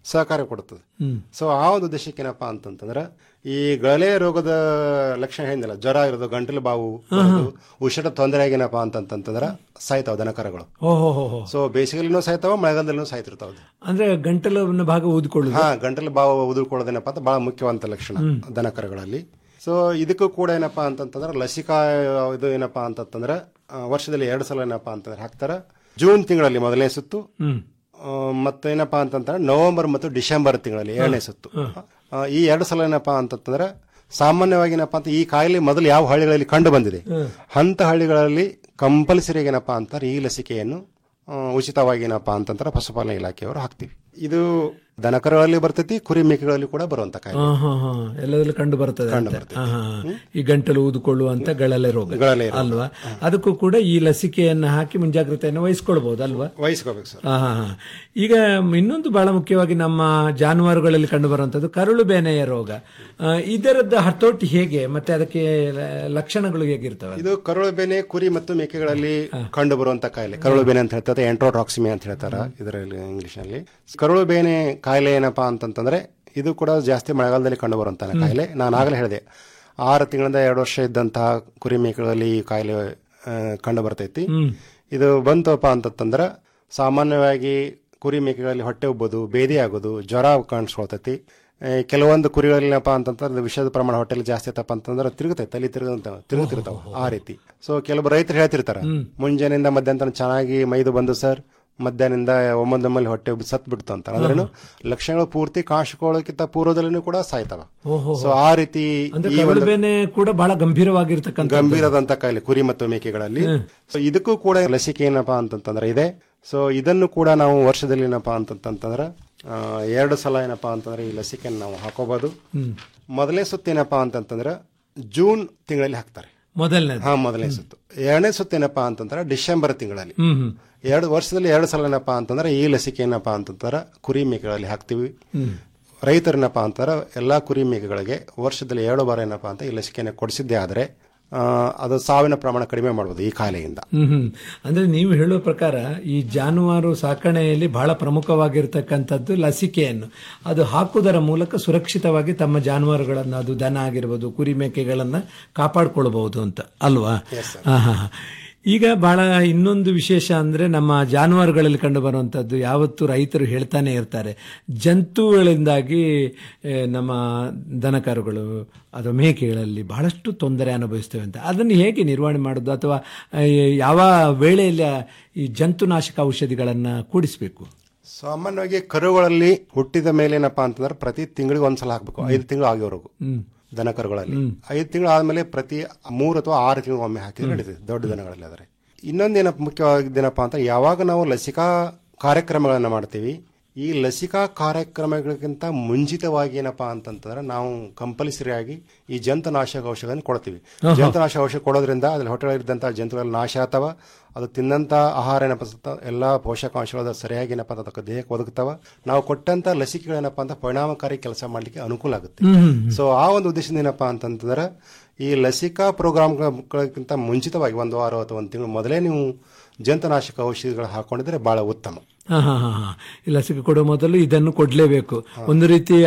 ಸಹಕಾರ ಕೊಡುತ್ತದೆ ಹ್ಮ್. ಸೊ ಆ ಒಂದು ಉದ್ದೇಶಕ್ಕೆ ಏನಪ್ಪಾ ಅಂತಂತಂದ್ರೆ ಈ ಗಳಲೆ ರೋಗದ ಲಕ್ಷಣ ಏನಿಲ್ಲ ಜ್ವರ ಇರೋದು ಗಂಟಲು ಬಾವು ಬರೋದು, ಉಸಿರ ತೊಂದರೆ ಆಗೇನಪ್ಪ ಅಂತಂತಂದ್ರೆ ಸಾಯ್ತಾವ ದನಕರಗಳು ಓಹೋ ಹೋ ಹೋ ಸೊ ಬೇಸಿಗೆಲಿನೂ ಸಾಯ್ತಾವ ಮಳೆಗಾಲದಲ್ಲೂ ಸಾಯ್ತಿರ್ತಾವ ಅಂದ್ರೆ ಗಂಟಲಿನ ಭಾಗ ಊದ್ಕೊಳ್ಳುದು ಹಾ ಗಂಟಲು ಬಾವು ಉದುರ್ಕೊಳ್ಳೋದೇನಪ್ಪ ಅಂತ ಬಹಳ ಮುಖ್ಯವಂತ ಲಕ್ಷಣ ದನಕರಗಳಲ್ಲಿ ಸೊ ಇದಕ್ಕೂ ಕೂಡ ಏನಪ್ಪಾ ಅಂತಂತಂದ್ರೆ ಲಸಿಕಾ ಇದು ಏನಪ್ಪಾ ಅಂತಂತಂದ್ರೆ ಆ, ವರ್ಷದಲ್ಲಿ ಎರಡು ಸಲ ಏನಪ್ಪಾ ಅಂತಂದ್ರೆ ಹಾಕ್ತಾರ ಜೂನ್ ತಿಂಗಳಲ್ಲಿ ಮೊದಲನೇ ಸುತ್ತು ಹ್ಮ್ ಆ, ಮತ್ತೇನಪ್ಪಾ ಅಂತಂದ್ರೆ ನವೆಂಬರ್ ಮತ್ತು ಡಿಸೆಂಬರ್ ತಿಂಗಳಲ್ಲಿ ಎರಡನೇ ಸುತ್ತು ಆ, ಈ ಎರಡು ಸಲ ಏನಪ್ಪಾ ಅಂತಂತಂದ್ರೆ ಸಾಮಾನ್ಯವಾಗಿ ಏನಪ್ಪಾ ಅಂತ ಈ ಕಾಯಿಲೆ ಮೊದಲು ಯಾವ ಹಳ್ಳಿಗಳಲ್ಲಿ ಕಂಡು ಬಂದಿದೆ ಅಂತ ಹಳ್ಳಿಗಳಲ್ಲಿ ಕಂಪಲ್ಸರಿ ಏನಪ್ಪಾ ಅಂತಾರೆ ಈ ಲಸಿಕೆಯನ್ನು ಆ, ಉಚಿತವಾಗಿ ಏನಪ್ಪಾ ಅಂತಂದ್ರೆ ಪಶುಪಾಲನಾ ಇಲಾಖೆಯವರು ಹಾಕ್ತಿವಿ ಇದು ದನಕರುಗಳಲ್ಲಿ ಬರ್ತೈತಿ ಕುರಿ ಮೇಕೆಗಳಲ್ಲಿ ಕೂಡ ಬರುವಂತ ಕಾಯಿಲೆ ಹಾ, ಹಾ, ಹಾ. ಎಲ್ಲದರಲ್ಲೂ ಕಂಡು ಬರ್ತದೆ ಕಂಡು ಅಂತೆ. ಬರ್ತದೆ. ಹಾ, ಹಾ, ಹಾ. ಈ ಗಂಟಲು ಊದಿಕೊಳ್ಳುವಂತ ಗಳಲೆ ರೋಗ ಗಳಲೆ ರೋಗ. ಅಲ್ವಾ ಅದಕ್ಕೂ ಕೂಡ ಈ ಲಸಿಕೆಯನ್ನು ಹಾಕಿ ಮುಂಜಾಗ್ರತೆಯನ್ನು ವಹಿಸ್ಕೊಳ್ಬಹುದು ಅಲ್ವಾ ವಹಿಸ್ಕೋಬೇಕು ಸರ್ ಹಾ, ಹಾ, ಹಾ. ಈಗ ಇನ್ನೊಂದು ಬಹಳ ಮುಖ್ಯವಾಗಿ ನಮ್ಮ ಜಾನುವಾರುಗಳಲ್ಲಿ ಕಂಡು ಬರುವಂತದ್ದು ಕರುಳು ಬೇನೆಯ ರೋಗ ಆ, ಇದರದ್ದು ಹತೋಟಿ ಹೇಗೆ ಮತ್ತೆ ಅದಕ್ಕೆ ಲ- ಲಕ್ಷಣಗಳು ಹೇಗಿರ್ತವೆ ಇದು ಕರುಳು ಬೇನೆ ಕುರಿ ಮತ್ತು ಮೇಕೆಗಳಲ್ಲಿ ಕಂಡು ಬರುವಂತ ಕಾಯಿಲೆ ಕರುಳು ಬೇನೆ ಅಂತ ಹೇಳ್ತಾರೆ ಎಂಟ್ರೋಟ್ರಾಕ್ಸಿಮಿ ಅಂತ ಹೇಳ್ತಾರ ಇದರಲ್ಲಿ ಇಂಗ್ಲಿಷ್ ನಲ್ಲಿ ಕರುಳು ಬೇನೆ ಕಾಯಿಲೆ ಏನಪ್ಪಾ ಅಂತಂತಂದ್ರೆ ಇದು ಕೂಡ ಜಾಸ್ತಿ ಮಳೆಗಾಲದಲ್ಲಿ ಕಂಡು ಬರುವಂತ ಕಾಯಿಲೆ ನಾನು ಆಗಲೇ ಹೇಳಿದೆ ಆರು ತಿಂಗಳಿಂದ ಎರಡು ವರ್ಷ ಇದ್ದಂತಹ ಕುರಿ ಮೇಕೆಗಳಲ್ಲಿ ಈ ಕಾಯಿಲೆ ಆ, ಕಂಡು ಬರ್ತೈತಿ ಇದು ಬಂತಪ್ಪ ಅಂತಂದ್ರೆ ಸಾಮಾನ್ಯವಾಗಿ ಕುರಿ ಮೇಕೆಗಳಲ್ಲಿ ಹೊಟ್ಟೆ ಉಬ್ಬೋದು ಬೇದಿ ಆಗೋದು ಜ್ವರ ಕಾಣಿಸ್ಕೊಳ್ತೈತಿ ಆ, ಕೆಲವೊಂದು ಕುರಿಗಳೇನಪ್ಪ ಅಂತಂದ್ರೆ ವಿಷದ ಪ್ರಮಾಣ ಹೊಟ್ಟೆಲಿ ಜಾಸ್ತಿ ಆಯ್ತಪ್ಪ ಅಂತಂದ್ರೆ ತಿರುಗುತ್ತೈತೆ ತಲೆ ತಿರುಗಂತ ತಿರುಗುತ್ತಿರ್ತಾವ ಆ ರೀತಿ ಸೊ ಕೆಲವು ರೈತರು ಹೇಳ್ತಿರ್ತಾರ ಮುಂಜಾನೆಯಿಂದ ಮಧ್ಯಾಹ್ನ ತನಕ ಚೆನ್ನಾಗಿ ಮೈದು ಬಂದು ಸರ್ ಮಧ್ಯಾಹ್ನದಿಂದ ಒಮ್ಮೊಂದೊಮ್ಮಲ್ಲಿ ಹೊಟ್ಟೆ ಉಬ್ಬಿ ಸತ್ ಬಿಡ್ತು ಅಂತ ಅಂದ್ರೇನು ಲಕ್ಷಣಗಳು ಪೂರ್ತಿ ಕಾಣಿಸ್ಕೊಳ್ಳೋಕ್ಕಿಂತ ಪೂರ್ವದಲ್ಲಿನೂ ಕೂಡ ಸಾಯ್ತಾವ ಓಹೋ. ಸೊ ಆ ರೀತಿ ಅಂದ್ರೆ ಈ ಕರುಳು ಒಂದು ಬೇನೆ ಕೂಡ ಬಹಳ ಗಂಭೀರವಾಗಿರ್ತಕ್ಕಂಥ ಗಂಭೀರದಂತ ಕಾಯಿಲೆ ಕುರಿ ಮತ್ತು ಮೇಕೆಗಳಲ್ಲಿ ಸೊ ಇದಕ್ಕೂ ಕೂಡ ಲಸಿಕೆ ಏನಪ್ಪಾ ಅಂತಂತಂದ್ರೆ ಇದೆ ಸೊ ಇದನ್ನು ಕೂಡ ನಾವು ವರ್ಷದಲ್ಲಿ ಏನಪ್ಪಾ ಅಂತಂತಂದ್ರೆ ಆ, ಎರಡು ಸಲ ಏನಪ್ಪಾ ಅಂತಂದ್ರೆ ಈ ಲಸಿಕೆಯನ್ನು ನಾವು ಹಾಕೋಬಹುದು ಮೊದಲನೇ ಸುತ್ತು ಏನಪ್ಪಾ ಅಂತಂತಂದ್ರೆ ಜೂನ್ ತಿಂಗಳಲ್ಲಿ ಹಾಕ್ತಾರೆ ಮೊದಲನೇ ಹಾ ಮೊದಲನೇ ಸುತ್ತು ಎರಡನೇ ಸುತ್ತು ಏನಪ್ಪಾ ಅಂತಂದ್ರೆ ಡಿಸೆಂಬರ್ ತಿಂಗಳಲ್ಲಿ ಹ್ಮ್ ಹ್ಮ್ ಎರಡು ವರ್ಷದಲ್ಲಿ ಎರಡು ಸಲ ಏನಪ್ಪಾ ಅಂತಂದ್ರೆ ಈ ಲಸಿಕೆ ಏನಪ್ಪಾ ಅಂತಂದ್ರೆ ಕುರಿ ಮೇಕೆಗಳಲ್ಲಿ ಹಾಕ್ತಿವಿ ರೈತರೇನಪ್ಪಾ ಅಂತಾರೆ ಎಲ್ಲಾ ಕುರಿ ಮೇಕೆಗಳಿಗೆ ವರ್ಷದಲ್ಲಿ ಎರಡು ಬಾರ ಏನಪ್ಪಾ ಅಂತ ಈ ಲಸಿಕೆಯನ್ನು ಕೊಡಿಸಿದ್ದೇ ಆದ್ರೆ ಆ, ಅದು ಸಾವಿನ ಪ್ರಮಾಣ ಕಡಿಮೆ ಮಾಡಬಹುದು ಈ ಕಾಯಿಲೆಯಿಂದ ಹ್ಮ್ ಹ್ಮ್ ಅಂದ್ರೆ ನೀವು ಹೇಳುವ ಪ್ರಕಾರ ಈ ಜಾನುವಾರು ಸಾಕಣೆಯಲ್ಲಿ ಬಹಳ ಪ್ರಮುಖವಾಗಿರ್ತಕ್ಕಂಥದ್ದು ಲಸಿಕೆಯನ್ನು ಅದು ಹಾಕುವುದರ ಮೂಲಕ ಸುರಕ್ಷಿತವಾಗಿ ತಮ್ಮ ಜಾನುವಾರುಗಳನ್ನು ಅದು ದನ ಆಗಿರ್ಬೋದು ಕುರಿ ಮೇಕೆಗಳನ್ನ ಕಾಪಾಡಿಕೊಳ್ಳಬಹುದು ಅಂತ ಅಲ್ವಾ ಹಾ, ಹಾ, ಹಾ. ಈಗ ಬಹಳ ಇನ್ನೊಂದು ವಿಶೇಷ ಅಂದ್ರೆ ನಮ್ಮ ಜಾನುವಾರುಗಳಲ್ಲಿ ಕಂಡು ಬರುವಂತದ್ದು ಯಾವತ್ತು ರೈತರು ಹೇಳ್ತಾನೆ ಇರ್ತಾರೆ ಜಂತುಗಳಿಂದಾಗಿ ಏ, ನಮ್ಮ ದನಕರುಗಳು ಅಥವಾ ಮೇಕೆಗಳಲ್ಲಿ ಬಹಳಷ್ಟು ತೊಂದರೆ ಅನುಭವಿಸ್ತೇವೆ ಅಂತ ಅದನ್ನು ಹೇಗೆ ನಿರ್ವಹಣೆ ಮಾಡೋದು ಅಥವಾ ಆ, ಯಾವ ವೇಳೆಯಲ್ಲಿ ಆ ಈ ಜಂತುನಾಶಕ ಔಷಧಿಗಳನ್ನ ಕೂಡಿಸಬೇಕು ಸಾಮಾನ್ಯವಾಗಿ ಕರುಗಳಲ್ಲಿ ಹುಟ್ಟಿದ ಮೇಲೆ ಏನಪ್ಪಾ ಅಂತಂದ್ರೆ ಪ್ರತಿ ತಿಂಗಳಿಗೆ ಒಂದ್ಸಲ ಹಾಕ್ಬೇಕು ಐದು ತಿಂಗಳು ಆಗಿರೋರ್ಗು ದನ ಕರುಗಳಲ್ಲಿ ಐದು ತಿಂಗಳು ಆದ್ಮೇಲೆ ಪ್ರತಿ ಮೂರು ಅಥವಾ ಆರು ತಿಂಗಳು ಒಮ್ಮೆ ಹಾಕಿದ್ರೆ ನಡೀತದೆ ದೊಡ್ಡ ದನಗಳಲ್ಲಿ ಆದರೆ ಇನ್ನೊಂದೇನಪ್ಪ ಮುಖ್ಯವಾದ್ದೇನಪ್ಪ ಅಂತ ಯಾವಾಗ ನಾವು ಲಸಿಕಾ ಕಾರ್ಯಕ್ರಮಗಳನ್ನ ಮಾಡ್ತೀವಿ ಈ ಲಸಿಕಾ ಕಾರ್ಯಕ್ರಮಗಳಿಗಿಂತ ಮುಂಚಿತವಾಗಿ ಏನಪ್ಪಾ ಅಂತಂತಂದ್ರೆ ನಾವು ಕಂಪಲ್ಸರಿ ಆಗಿ ಈ ಜಂತುನಾಶಕ ಔಷಧಿಯನ್ನು ಕೊಡ್ತೀವಿ ಜಂತುನಾಶಕ ಔಷಧ ಕೊಡೋದ್ರಿಂದ ಅದ್ರಲ್ಲಿ ಹೊಟ್ಟೆಗಳಿದ್ದಂತಹ ಜಂತುಗಳು ನಾಶ ಆಗ್ತಾವ ಅದು ತಿನ್ನಂತ ಆಹಾರ ಏನಪ್ಪ ಅಂತ ಎಲ್ಲಾ ಪೋಷಕಾಂಶಗಳು ಸರಿಯಾಗಿ ಏನಪ್ಪ ಅಂತ ಅದಕ್ಕೆ ದೇಹಕ್ಕೆ ಒದಗ್ತಾವ ನಾವು ಕೊಟ್ಟಂತ ಲಸಿಕೆಗಳೇನಪ್ಪ ಅಂತ ಪರಿಣಾಮಕಾರಿ ಕೆಲಸ ಮಾಡ್ಲಿಕ್ಕೆ ಅನುಕೂಲ ಆಗುತ್ತೆ ಸೊ ಆ ಒಂದು ಉದ್ದೇಶದಿಂದ ಏನಪ್ಪಾ ಅಂತಂತಂದ್ರೆ ಈ ಲಸಿಕಾ ಪ್ರೋಗ್ರಾಮ್ಗಳಿಗಿಂತ ಮುಂಚಿತವಾಗಿ ಒಂದು ವಾರ ಅಥವಾ ಒಂದು ತಿಂಗಳು ಮೊದಲೇ ನೀವು ಜಂತುನಾಶಕ ಔಷಧಿಗಳು ಹಾಕೊಂಡಿದ್ರೆ ಬಹಳ ಉತ್ತಮ ಹಾ ಹಾ ಹಾ ಹಾ ಈ ಲಸಿಕೆ ಕೊಡುವ ಮೊದಲು ಇದನ್ನು ಕೊಡ್ಲೇಬೇಕು ಒಂದು ರೀತಿಯ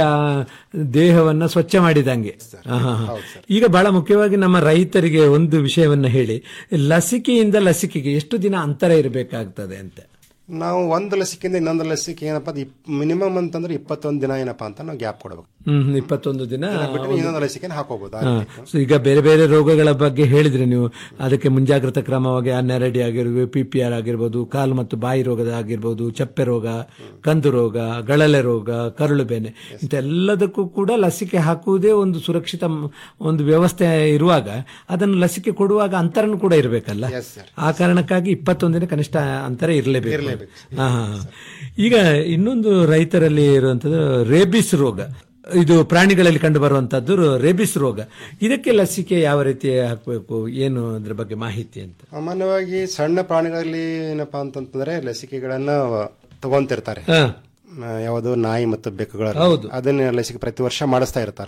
ದೇಹವನ್ನ ಸ್ವಚ್ಛ ಮಾಡಿದಂಗೆ ಹಾ, ಹಾ, ಹಾ. ಈಗ ಬಹಳ ಮುಖ್ಯವಾಗಿ ನಮ್ಮ ರೈತರಿಗೆ ಒಂದು ವಿಷಯವನ್ನ ಹೇಳಿ ಲಸಿಕೆಯಿಂದ ಲಸಿಕೆಗೆ ಎಷ್ಟು ದಿನ ಅಂತರ ಇರಬೇಕಾಗ್ತದೆ ಅಂತ ನಾವು ಒಂದು ಲಸಿಕೆಯಿಂದ ಇನ್ನೊಂದು ಲಸಿಕೆ ಏನಪ್ಪಾ ಮಿನಿಮಮ್ ಅಂತಂದ್ರೆ ಇಪ್ಪತ್ತೊಂದು ದಿನ ಏನಪ್ಪಾ ಅಂತ ನಾವು ಗ್ಯಾಪ್ ಕೊಡಬೇಕು ಹ್ಮ್ ಇಪ್ಪತ್ತೊಂದು ದಿನ ಬಿಟ್ಟು ಇನ್ನೊಂದು ಲಸಿಕೆನ ಹಾಕೋಬಹುದು ಆ ಹಾ. ರೀತಿ. ಸೊ ಈಗ ಬೇರೆ ಬೇರೆ ರೋಗಗಳ ಬಗ್ಗೆ ಹೇಳಿದ್ರೆ ನೀವು ಅದಕ್ಕೆ ಮುಂಜಾಗ್ರತಾ ಕ್ರಮವಾಗಿ ನೆರಡಿ ಆಗಿರ್ಬೋದು ಪಿ ಪಿ ಆರ್ ಆಗಿರ್ಬೋದು ಕಾಲು ಮತ್ತು ಬಾಯಿ ರೋಗದ ಆಗಿರ್ಬೋದು ಚಪ್ಪೆ ರೋಗ ಕಂದು ರೋಗ ಗಳಲೆ ರೋಗ ಕರುಳು ಬೇನೆ ಇಂಥೆಲ್ಲದಕ್ಕೂ ಕೂಡ ಲಸಿಕೆ ಹಾಕುವುದೇ ಒಂದು ಸುರಕ್ಷಿತ ಮ್- ಒಂದು ವ್ಯವಸ್ಥೆ ಇರುವಾಗ ಅದನ್ನು ಲಸಿಕೆ ಕೊಡುವಾಗ ಅಂತರನು ಕೂಡ ಇರಬೇಕಲ್ಲ ಆ ಕಾರಣಕ್ಕಾಗಿ ಇಪ್ಪತ್ತೊಂದಿನ ಕನಿಷ್ಠ ಅಂತರ ಇರಲೇಬೇಕು ಹಾ, ಹಾ, ಹಾ. ಈಗ ಇನ್ನೊಂದು ರೈತರಲ್ಲಿ ಇರುವಂತದ್ದು ರೇಬಿಸ್ ರೋಗ ಇದು ಪ್ರಾಣಿಗಳಲ್ಲಿ ಕಂಡು ಬರುವಂತದ್ದು ರೇಬಿಸ್ ರೋಗ ಇದಕ್ಕೆ ಲಸಿಕೆ ಯಾವ ರೀತಿ ಹಾಕಬೇಕು ಏನು ಅದ್ರ ಬಗ್ಗೆ ಮಾಹಿತಿ ಅಂತ ಸಾಮಾನ್ಯವಾಗಿ ಸಣ್ಣ ಪ್ರಾಣಿಗಳಲ್ಲಿ ಏನಪ್ಪಾ ಅಂತಂತಂದ್ರೆ ಲಸಿಕೆಗಳನ್ನ ತಗೊಂತಿರ್ತಾರೆ ಹಾ. ಆ, ಯಾವುದು ನಾಯಿ ಮತ್ತು ಬೆಕ್ಕುಗಳ ಹೌದು. ಅದನ್ನ ಲಸಿಕೆ ಪ್ರತಿ ವರ್ಷ ಮಾಡಿಸ್ತಾ ಇರ್ತಾರೆ ಅವರು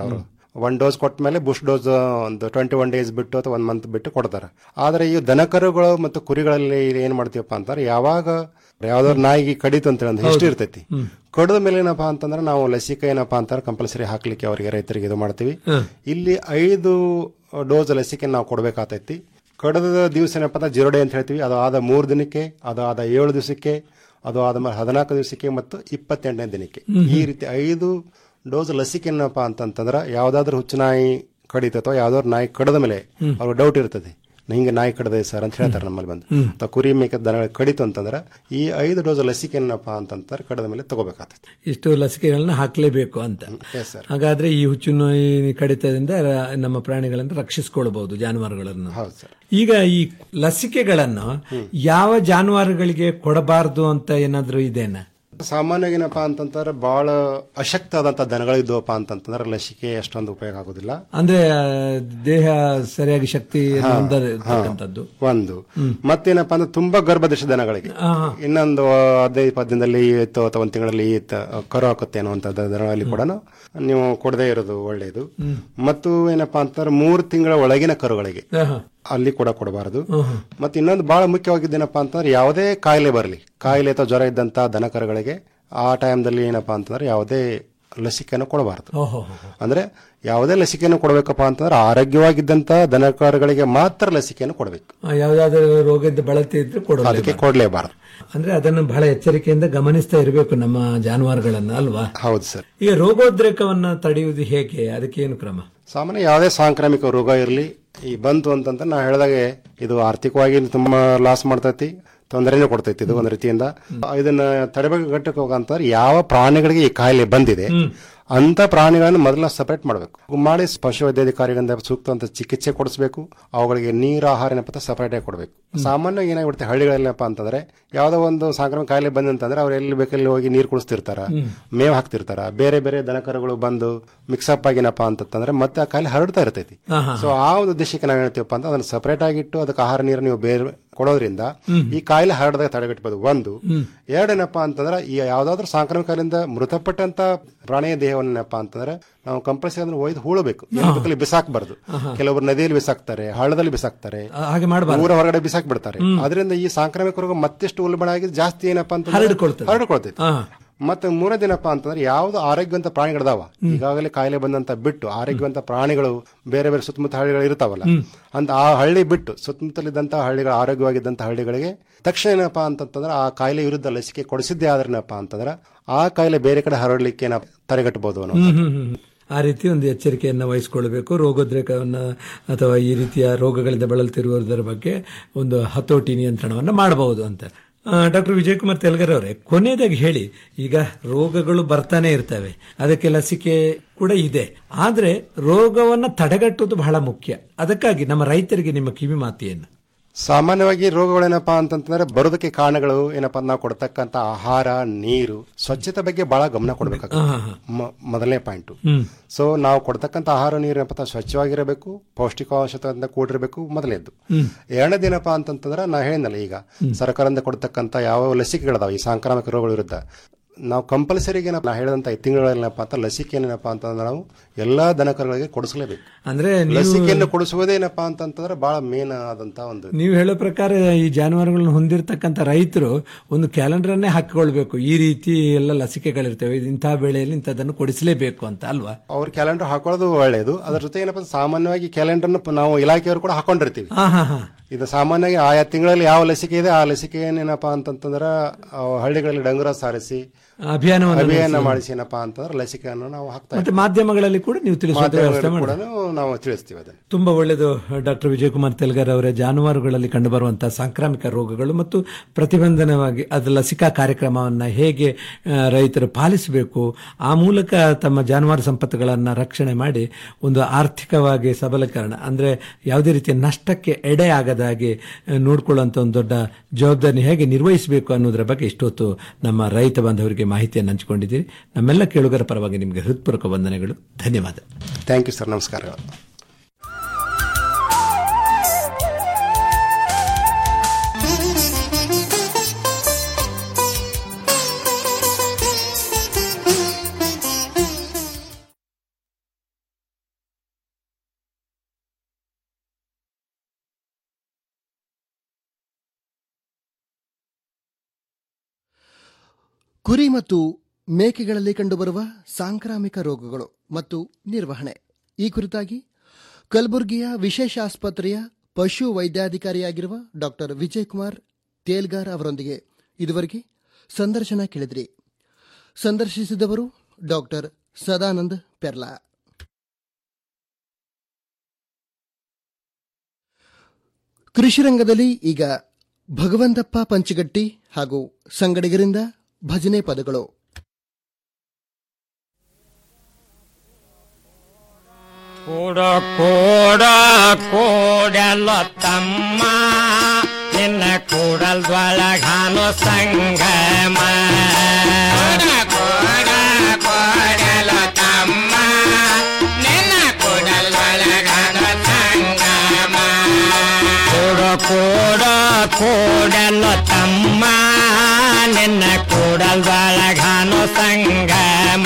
ಒನ್ ಡೋಸ್ ಕೊಟ್ಟ ಮೇಲೆ ಬೂಸ್ಟ್ ಡೋಸ್ ಒಂದು ಟ್ವೆಂಟಿ ಒನ್ ಡೇಸ್ ಬಿಟ್ಟು ಅಥವಾ ಒನ್ ಮಂತ್ ಬಿಟ್ಟು ಕೊಡ್ತಾರೆ ಆದರೆ ಈ ದನಕರುಗಳು ಮತ್ತು ಕುರಿಗಳಲ್ಲಿ ಏನ್ ಮಾಡ್ತೀವಪ್ಪ ಅಂತಾರೆ ಯಾವಾಗ ಯಾವ್ದಾದ್ರು ನಾಯಿಗೆ ಕಡಿತು ಅಂತ ಹೇಳಿ ಒಂದು ಹಿಸ್ಟ್ರಿ ಇರ್ತೈತಿ ಕಡಿದ ಮೇಲೆ ಏನಪ್ಪಾ ಅಂತಂದ್ರೆ ನಾವು ಲಸಿಕೆ ಏನಪ್ಪಾ ಅಂತಾರೆ ಕಂಪಲ್ಸರಿ ಹಾಕ್ಲಿಕ್ಕೆ ಅವರಿಗೆ ರೈತರಿಗೆ ಇದು ಮಾಡ್ತೀವಿ ಇಲ್ಲಿ ಐದು ಡೋಸ್ ಲಸಿಕೆ ನಾವು ಕೊಡ್ಬೇಕಾಗ್ತೈತಿ ಕಡದ ದಿವಸ ಏನಪ್ಪ ಅಂದ್ರೆ ಜೀರೋ ಡೇ ಅಂತ ಹೇಳ್ತೀವಿ ಅದು ಆದ ಮೂರು ದಿನಕ್ಕೆ ಅದು ಆದ ಏಳು ದಿವಸಕ್ಕೆ ಅದು ಆದ ಮೇಲೆ ಹದಿನಾಲ್ಕು ದಿವಸಕ್ಕೆ ಮತ್ತು ಇಪ್ಪತ್ತೆಂಟನೇ ದಿನಕ್ಕೆ ಈ ರೀತಿ ಐದು ಡೋಸ್ ಲಸಿಕೆ ಏನಪ್ಪಾ ಅಂತಂತಂದ್ರೆ ಯಾವ್ದಾದ್ರು ಹುಚ್ಚು ನಾಯಿ ಕಡಿತ ಅಥವಾ ಯಾವ್ದಾದ್ರು ನಾಯಿ ಕಡದ ಮೇಲೆ ಅವ್ರಿಗೆ ಡೌಟ್ ಇರ್ತದೆ ಹಿಂಗೆ ನಾಯಿ ಕಡದೆ ಸರ್ ಅಂತ ಹೇಳ್ತಾರೆ ನಮ್ಮಲ್ಲಿ ಬಂದು ಅಥವಾ ಕುರಿ ಮೇಕೆ ದನ ಕಡಿತು ಅಂತಂದ್ರೆ ಈ ಐದು ಡೋಸ್ ಲಸಿಕೆ ಏನಪ್ಪಾ ಅಂತಂತಾರೆ ಕಡದ ಮೇಲೆ ತಗೋಬೇಕಾಗ್ತದೆ ಇಷ್ಟು ಲಸಿಕೆಗಳನ್ನ ಹಾಕ್ಲೇಬೇಕು ಅಂತ ಎಸ್ ಸರ್ ಹಾಗಾದ್ರೆ ಈ ಹುಚ್ಚು ನೋಯಿ ಕಡಿತದಿಂದ ರ- ನಮ್ಮ ಪ್ರಾಣಿಗಳನ್ನು ರಕ್ಷಿಸಿಕೊಳ್ಳಬಹುದು ಜಾನುವಾರುಗಳನ್ನು ಹೌದು ಸರ್ ಈಗ ಈ ಲಸಿಕೆಗಳನ್ನು ಯಾವ ಜಾನುವಾರುಗಳಿಗೆ ಕೊಡಬಾರದು ಅಂತ ಏನಾದ್ರೂ ಇದೇನಾ ಸಾಮಾನ್ಯವಾಗಿ ಏನಪ್ಪಾ ಅಂತಂದ್ರೆ ಬಹಳ ಅಶಕ್ತ ಆದಂತ ದನಗಳಿದ್ವಪ್ಪ ಅಂತಂತಂದ್ರೆ ಲಸಿಕೆ ಅಷ್ಟೊಂದು ಉಪಯೋಗ ಆಗೋದಿಲ್ಲ ಅಂದ್ರೆ ಆ, ದೇಹ ಸರಿಯಾಗಿ ಶಕ್ತಿ ಹೊಂದಿರತಕ್ಕಂಥದ್ದು ಒಂದು ಮತ್ತೇನಪ್ಪಾ ಅಂದ್ರೆ ತುಂಬಾ ಗರ್ಭದಶ ದನಗಳಿಗೆ ಇನ್ನೊಂದು ಹದಿನೈದು ಇಪ್ಪತ್ತು ದಿನದಲ್ಲಿ ಇತ್ತು ಅಥವಾ ಒಂದು ತಿಂಗಳಲ್ಲಿ ಇತ್ತು ಕರು ಹಾಕುತ್ತೆ ಅನ್ನುವಂಥ ದನಗಳಲ್ಲಿ ಕೂಡ ನೀವು ಕೊಡದೇ ಇರೋದು ಒಳ್ಳೆಯದು ಮತ್ತು ಏನಪ್ಪಾ ಅಂತಂದ್ರೆ ಮೂರು ತಿಂಗಳ ಒಳಗಿನ ಕರುಗಳಿಗೆ ಅಲ್ಲಿ ಕೂಡ ಕೊಡಬಾರದು ಮತ್ತೆ ಇನ್ನೊಂದು ಬಹಳ ಮುಖ್ಯವಾಗಿದ್ದೇನಪ್ಪಾ ಅಂತಂದ್ರೆ ಯಾವುದೇ ಕಾಯಿಲೆ ಬರಲಿ ಕಾಯಿಲೆ ಅಥವಾ ಜ್ವರ ಇದ್ದಂತ ದನಕರುಗಳಿಗೆ ಆ ಟೈಮ್ದಲ್ಲಿ ಏನಪ್ಪಾ ಅಂತಂದ್ರೆ ಯಾವುದೇ ಲಸಿಕೆಯನ್ನು ಕೊಡಬಾರದು ಓಹೋ ಅಂದ್ರೆ ಯಾವುದೇ ಲಸಿಕೆಯನ್ನು ಕೊಡಬೇಕಪ್ಪ ಅಂತಂದ್ರೆ ಆರೋಗ್ಯವಾಗಿದ್ದಂತ ದನಕರುಗಳಿಗೆ ಮಾತ್ರ ಲಸಿಕೆಯನ್ನು ಕೊಡಬೇಕು ಯಾವ್ದಾದ್ರು ರೋಗದ ಬಳಕೆ ಇದ್ರೆ ಕೊಡೋದು ಅದಕ್ಕೆ ಕೊಡಲೇಬಾರದು ಅಂದ್ರೆ ಅದನ್ನು ಬಹಳ ಎಚ್ಚರಿಕೆಯಿಂದ ಗಮನಿಸ್ತಾ ಇರಬೇಕು ನಮ್ಮ ಜಾನುವಾರುಗಳನ್ನ ಅಲ್ವಾ ಹೌದು ಸರ್ ಈಗ ರೋಗೋದ್ರೇಕವನ್ನ ತಡೆಯುವುದು ಹೇಗೆ ಅದಕ್ಕೆ ಏನು ಕ್ರಮ ಸಾಮಾನ್ಯ ಯಾವುದೇ ಸಾಂಕ್ರಾಮಿಕ ರೋಗ ಇರಲಿ ಈ ಬಂತು ಅಂತಂತ ನಾ ಹೇಳಿದಾಗೆ ಇದು ಆರ್ಥಿಕವಾಗಿ ತುಂಬಾ ಲಾಸ್ ಮಾಡ್ತೈತಿ ತೊಂದರೆನೂ ಕೊಡ್ತೈತಿ ಇದು ಒಂದು ರೀತಿಯಿಂದ ಇದನ್ನ ತಡೆಗಟ್ಟಕ್ಕೆ ಹೋಗಂತಂದ್ರೆ ಯಾವ ಪ್ರಾಣಿಗಳಿಗೆ ಈ ಕಾಯಿಲೆ ಬಂದಿದೆ ಅಂತ ಪ್ರಾಣಿಗಳನ್ನು ಮೊದಲ ಸಪರೇಟ್ ಮಾಡಬೇಕು ಮಾಡಿ ಪಶುವೈದ್ಯಾಧಿಕಾರಿಗಳಿಂದ ಸೂಕ್ತವಂತ ಚಿಕಿತ್ಸೆ ಕೊಡಿಸಬೇಕು ಅವುಗಳಿಗೆ ನೀರು ಆಹಾರ ಏನಪ್ಪ ಸಪರೇಟ್ ಆಗಿ ಕೊಡಬೇಕು ಸಾಮಾನ್ಯವಾಗಿ ಏನಾಗ್ಬಿಡುತ್ತೆ ಹಳ್ಳಿಗಳೇನಪ್ಪ ಅಂತಂದ್ರೆ ಯಾವುದೋ ಒಂದು ಸಾಂಕ್ರಾಮಿಕ ಕಾಯಿಲೆ ಬಂದಂತಂದ್ರೆ ಅವ್ರು ಎಲ್ಲಿ ಬೇಕಲ್ಲಿ ಹೋಗಿ ನೀರು ಕುಡಿಸ್ತಿರ್ತಾರ ಮೇವು ಹಾಕ್ತಿರ್ತಾರ ಬೇರೆ ಬೇರೆ ದನಕರುಗಳು ಬಂದು ಮಿಕ್ಸಪ್ ಆಗಿನಪ್ಪ ಅಂತಂದ್ರೆ ಮತ್ತೆ ಆ ಕಾಯಿಲೆ ಹರಡ್ತಾ ಇರ್ತೈತಿ ಆಹಾ. ಸೊ ಆ ಒಂದು ಉದ್ದೇಶಕ್ಕೆ ನಾವು ಹೇಳ್ತೀವಪ್ಪ ಅಂತ ಅದನ್ನ ಸಪರೇಟ್ ಆಗಿಟ್ಟು ಅದಕ್ಕೆ ಆಹಾರ ನೀರು ನೀವು ಬೇರೆ ಕೊಡೋದ್ರಿಂದ ಈ ಕಾಯಿಲೆ ಹರಡದಾಗ ತಡೆಗಟ್ಟಬಹುದು ಒಂದು ಎರಡೇನಪ್ಪಾ ಅಂತಂದ್ರೆ ಈ ಯಾವ್ದಾದ್ರು ಸಾಂಕ್ರಾಮಿಕ ಕಾಯಿಲೆಯಿಂದ ಮೃತಪಟ್ಟಂತ ಪ್ರಾಣಿಯ ದೇಹವನ್ನಪ್ಪ ಅಂತಂದ್ರೆ ನಾವು ಕಂಪಲ್ಸರಿ ಅದನ್ನ ಒಯ್ದು ಹೂಳಬೇಕು ಬೇಕಲ್ಲಿ ಬಿಸಾಕ್ಬಾರ್ದು ಕೆಲವರು ನದಿಯಲ್ಲಿ ಬಿಸಾಕ್ತಾರೆ ಹಳ್ಳದಲ್ಲಿ ಬಿಸಾಕ್ತಾರೆ ಹಾಗೆ ಮಾಡಬಾರ್ದು ಊರ ಹೊರಗಡೆ ಬಿಸಾಕ್ ಬಿಡ್ತಾರೆ ಅದರಿಂದ ಈ ಸಾಂಕ್ರಾಮಿಕ ರೋಗ ಮತ್ತೆಷ್ಟು ಉಲ್ಬಣ ಆಗಿ ಜಾಸ್ತಿ ಏನಪ್ಪಾ ಅಂತ ಹರಡಿಕೊಳ್ತದೆ. ಹರಡಿಕೊಳ್ತೈತಿ ಹಾ. ಮತ್ತೆ ಮೂರನೇ ದಿನಪ್ಪ ಅಂತಂದ್ರೆ ಯಾವ್ದು ಆರೋಗ್ಯವಂತ ಪ್ರಾಣಿಗಳದಾವ ಈಗಾಗಲೇ ಕಾಯಿಲೆ ಬಂದಂತ ಬಿಟ್ಟು ಆರೋಗ್ಯವಂತ ಪ್ರಾಣಿಗಳು ಬೇರೆ ಬೇರೆ ಸುತ್ತಮುತ್ತ ಹಳ್ಳಿಗಳು ಇರ್ತಾವಲ್ಲ ಅಂತ ಆ ಹಳ್ಳಿ ಬಿಟ್ಟು ಸುತ್ತಮುತ್ತಲಿದ್ದಂತ ಹಳ್ಳಿಗಳು ಆರೋಗ್ಯವಾಗಿದ್ದಂತ ಹಳ್ಳಿಗಳಿಗೆ ತಕ್ಷಣ ಏನಪ್ಪಾ ಅಂತಂದ್ರೆ ಆ ಕಾಯಿಲೆ ವಿರುದ್ಧ ಲಸಿಕೆ ಕೊಡಿಸಿದ್ದೇ ಆದ್ರೇನಪ್ಪ ಅಂತಂದ್ರೆ ಆ ಕಾಯಿಲೆ ಬೇರೆ ಕಡೆ ಹರಡಲಿಕ್ಕೆ ಏನಪ್ಪ ತಡೆಗಟ್ಟಬಹುದು ಅನ್ನೋ ಹ್ಮ್, ಹ್ಮ್, ಹ್ಮ್. ಆ ರೀತಿ ಒಂದು ಎಚ್ಚರಿಕೆಯನ್ನು ವಹಿಸಿಕೊಳ್ಬೇಕು ರೋಗೋದ್ರೇಕವನ್ನ ಅಥವಾ ಈ ರೀತಿಯ ರೋಗಗಳಿಂದ ಬಳಲ್ತಿರುವುದರ ಬಗ್ಗೆ ಒಂದು ಹತೋಟಿ ನಿಯಂತ್ರಣವನ್ನು ಮಾಡಬಹುದು ಅಂತ ಡಾಕ್ಟರ್ ವಿಜಯಕುಮಾರ್ ತೆಲಗರ್ ಅವರೇ ಕೊನೆಯದಾಗಿ ಹೇಳಿ ಈಗ ರೋಗಗಳು ಬರ್ತಾನೆ ಇರ್ತವೆ ಅದಕ್ಕೆ ಲಸಿಕೆ ಕೂಡ ಇದೆ ಆದ್ರೆ ರೋಗವನ್ನ ತಡೆಗಟ್ಟುವುದು ಬಹಳ ಮುಖ್ಯ ಅದಕ್ಕಾಗಿ ನಮ್ಮ ರೈತರಿಗೆ ನಿಮ್ಮ ಕಿವಿ ಮಾತು ಏನು ಸಾಮಾನ್ಯವಾಗಿ ರೋಗಗಳೇನಪ್ಪಾ ಅಂತಂತಂದ್ರೆ ಬರೋದಕ್ಕೆ ಕಾರಣಗಳು ಏನಪ್ಪಾ ನಾವು ಕೊಡ್ತಕ್ಕಂತ ಆಹಾರ ನೀರು ಸ್ವಚ್ಛತೆ ಬಗ್ಗೆ ಬಹಳ ಗಮನ ಕೊಡಬೇಕಾಗುತ್ತೆ ಮ- ಮೊದಲನೇ ಪಾಯಿಂಟ್ ಹ್ಮ್. ಸೊ ನಾವು ಕೊಡ್ತಕ್ಕಂತ ಆಹಾರ ನೀರು ಏನಪ್ಪಾ ಅಂತ ಸ್ವಚ್ಛವಾಗಿರಬೇಕು ಪೌಷ್ಟಿಕಾಂಶದಿಂದ ಕೂಡಿರಬೇಕು ಮೊದಲನೇದ್ದು ಹ್ಮ್. ಎರಡನೇದು ಏನಪ್ಪಾ ಅಂತಂತಂದ್ರೆ ನಾ ಹೇಳಿದ್ನಲ್ಲ ಈಗ ಸರ್ಕಾರದಿಂದ ಕೊಡ್ತಕ್ಕಂತ ಯಾವ ಲಸಿಕೆಗಳದಾವ ಈ ಸಾಂಕ್ರಾಮಿಕ ರೋಗಗಳ ವಿರುದ್ಧ ನಾವು ಕಂಪಲ್ಸರಿಗೆ ಏನಪ್ಪ ನಾ ಹೇಳಿದಂತ ಈ ತಿಂಗಳೇನಪ್ಪ ಅಂತ ಲಸಿಕೆ ಏನಪ್ಪ ಅಂತಂದ್ರೆ ನಾವು ಎಲ್ಲಾ ದನಕರುಗಳಿಗೆ ಕೊಡಿಸಲೇಬೇಕು ಅಂದ್ರೆ ನೀವು ಲಸಿಕೆಯನ್ನು ಕೊಡಿಸುವುದೇನಪ್ಪಾ ಅಂತಂತಂದ್ರೆ ಬಹಳ ಮೇನ್ ಆದಂತ ಒಂದು ನೀವು ಹೇಳೋ ಪ್ರಕಾರ ಈ ಜಾನುವಾರುಗಳನ್ನು ಹೊಂದಿರತಕ್ಕಂತ ರೈತರು ಒಂದು ಕ್ಯಾಲೆಂಡರ್ ಅನ್ನೇ ಹಾಕಿಕೊಳ್ಬೇಕು ಈ ರೀತಿ ಎಲ್ಲ ಲಸಿಕೆಗಳಿರ್ತವೆ ಇಂತಹ ವೇಳೆಯಲ್ಲಿ ಇಂಥದ್ದನ್ನು ಕೊಡಿಸಲೇಬೇಕು ಅಂತ ಅಲ್ವಾ ಅವ್ರ ಕ್ಯಾಲೆಂಡರ್ ಹಾಕೊಳ್ಳೋದು ಒಳ್ಳೇದು ಅದ್ರ ಜೊತೆ ಏನಪ್ಪ ಅಂದ್ರೆ ಸಾಮಾನ್ಯವಾಗಿ ಕ್ಯಾಲೆಂಡರ್ ನಾವು ಇಲಾಖೆಯವರು ಕೂಡ ಹಾಕೊಂಡಿರ್ತೀವಿ ಹಾ ಹಾ ಹಾ ಇದು ಸಾಮಾನ್ಯವಾಗಿ ಆಯಾ ತಿಂಗಳಲ್ಲಿ ಯಾವ ಲಸಿಕೆ ಇದೆ ಆ ಲಸಿಕೆ ಏನಪ್ಪಾ ಅಂತಂತಂದ್ರ ಆ ಹಳ್ಳಿಗಳಲ್ಲಿ ಡಂಗುರ ಸಾರಿಸಿ ಅಭಿಯಾನವನ್ನು ಅಭಿಯಾನ ನಡೆಸಿ. ಮಾಡಿಸಿ ಏನಪ್ಪಾ ಅಂತಂದ್ರೆ ಲಸಿಕೆಯನ್ನು ನಾವು ಹಾಕ್ತಾ ಮತ್ತೆ ಮಾಧ್ಯಮಗಳಲ್ಲಿ ಕೂಡ ನೀವು ತಿಳಿಸುವ ವ್ಯವಸ್ಥೆ ಮಾಧ್ಯಮಗಳಲ್ಲಿ ಮಾಡಿ ಕೂಡ ನಾವು ತಿಳಿಸ್ತೀವಿ ಅದನ್ನು ತುಂಬಾ ಒಳ್ಳೆಯದು ಡಾಕ್ಟರ್ ವಿಜಯಕುಮಾರ್ ತೆಲ್ಗರ್ ಅವರೇ ಜಾನುವಾರುಗಳಲ್ಲಿ ಕಂಡುಬರುವಂತಹ ಸಾಂಕ್ರಾಮಿಕ ರೋಗಗಳು ಮತ್ತು ಪ್ರತಿಬಂಧನವಾಗಿ ಅದು ಲಸಿಕಾ ಕಾರ್ಯಕ್ರಮವನ್ನು ಹೇಗೆ ಆ, ರೈತರು ಪಾಲಿಸಬೇಕು ಆ ಮೂಲಕ ತಮ್ಮ ಜಾನುವಾರು ಸಂಪತ್ತುಗಳನ್ನು ರಕ್ಷಣೆ ಮಾಡಿ ಒಂದು ಆರ್ಥಿಕವಾಗಿ ಸಬಲೀಕರಣ ಅಂದ್ರೆ ಯಾವುದೇ ರೀತಿಯ ನಷ್ಟಕ್ಕೆ ಎಡೆ ಆಗದ ಹಾಗೆ ಆ, ನೋಡ್ಕೊಳ್ಳುವಂತ ಒಂದು ದೊಡ್ಡ ಜವಾಬ್ದಾರಿ ಹೇಗೆ ನಿರ್ವಹಿಸಬೇಕು ಅನ್ನೋದರ ಬಗ್ಗೆ ಇಷ್ಟೊತ್ತು ನಮ್ಮ ರೈತ ಬಾಂಧವರಿಗೆ ಮಾಹಿತಿಯನ್ನು ಹಂಚಿಕೊಂಡಿದ್ದೀರಿ ನಮ್ಮೆಲ್ಲ ಕೇಳುಗರ ಪರವಾಗಿ ನಿಮಗೆ ಹೃತ್ಪೂರ್ವಕ ವಂದನೆಗಳು ಧನ್ಯವಾದ ಥ್ಯಾಂಕ್ ಯು ಸರ್ ನಮಸ್ಕಾರಗಳು ಕುರಿ ಮತ್ತು ಮೇಕೆಗಳಲ್ಲಿ ಕಂಡುಬರುವ ಸಾಂಕ್ರಾಮಿಕ ರೋಗಗಳು ಮತ್ತು ನಿರ್ವಹಣೆ ಈ ಕುರಿತಾಗಿ ಕಲಬುರಗಿಯ ವಿಶೇಷ ಆಸ್ಪತ್ರೆಯ ಪಶು ವೈದ್ಯಾಧಿಕಾರಿಯಾಗಿರುವ ಡಾಕ್ಟರ್ ವಿಜಯಕುಮಾರ್ ತೇಲ್ಗಾರ್ ಅವರೊಂದಿಗೆ ಇದುವರೆಗೆ ಸಂದರ್ಶನ ಕೇಳಿದ್ರಿ ಸಂದರ್ಶಿಸಿದವರು ಡಾಕ್ಟರ್ ಸದಾನಂದ್ ಪೆರ್ಲಾ ಕೃಷಿ ರಂಗದಲ್ಲಿ ಈಗ ಭಗವಂತಪ್ಪ ಪಂಚಗಟ್ಟಿ ಹಾಗೂ ಸಂಗಡಿಗರಿಂದ ಭಜನೆ ಪದಗಳು ಕೂಡ ಕೂಡ ಕೂಡಲ ತಮ್ಮ ನಿನ್ನ ಕೂಡಲ್ದೊಳಗಾನು ಸಂಗಮ ಕೂಡ ಕೂಡಲ ತಮ್ಮ ನಿನ್ನ ಕೂಡಲ್ದೊಳಗಾನು ಸಂಗಮ ಕೂಡ ಕೂಡ ಕೂಡಲ ತಮ್ಮ ನಿನ್ನ ಕೂಡಲ್ದೊಳಗಾನು ಸಂಗಮ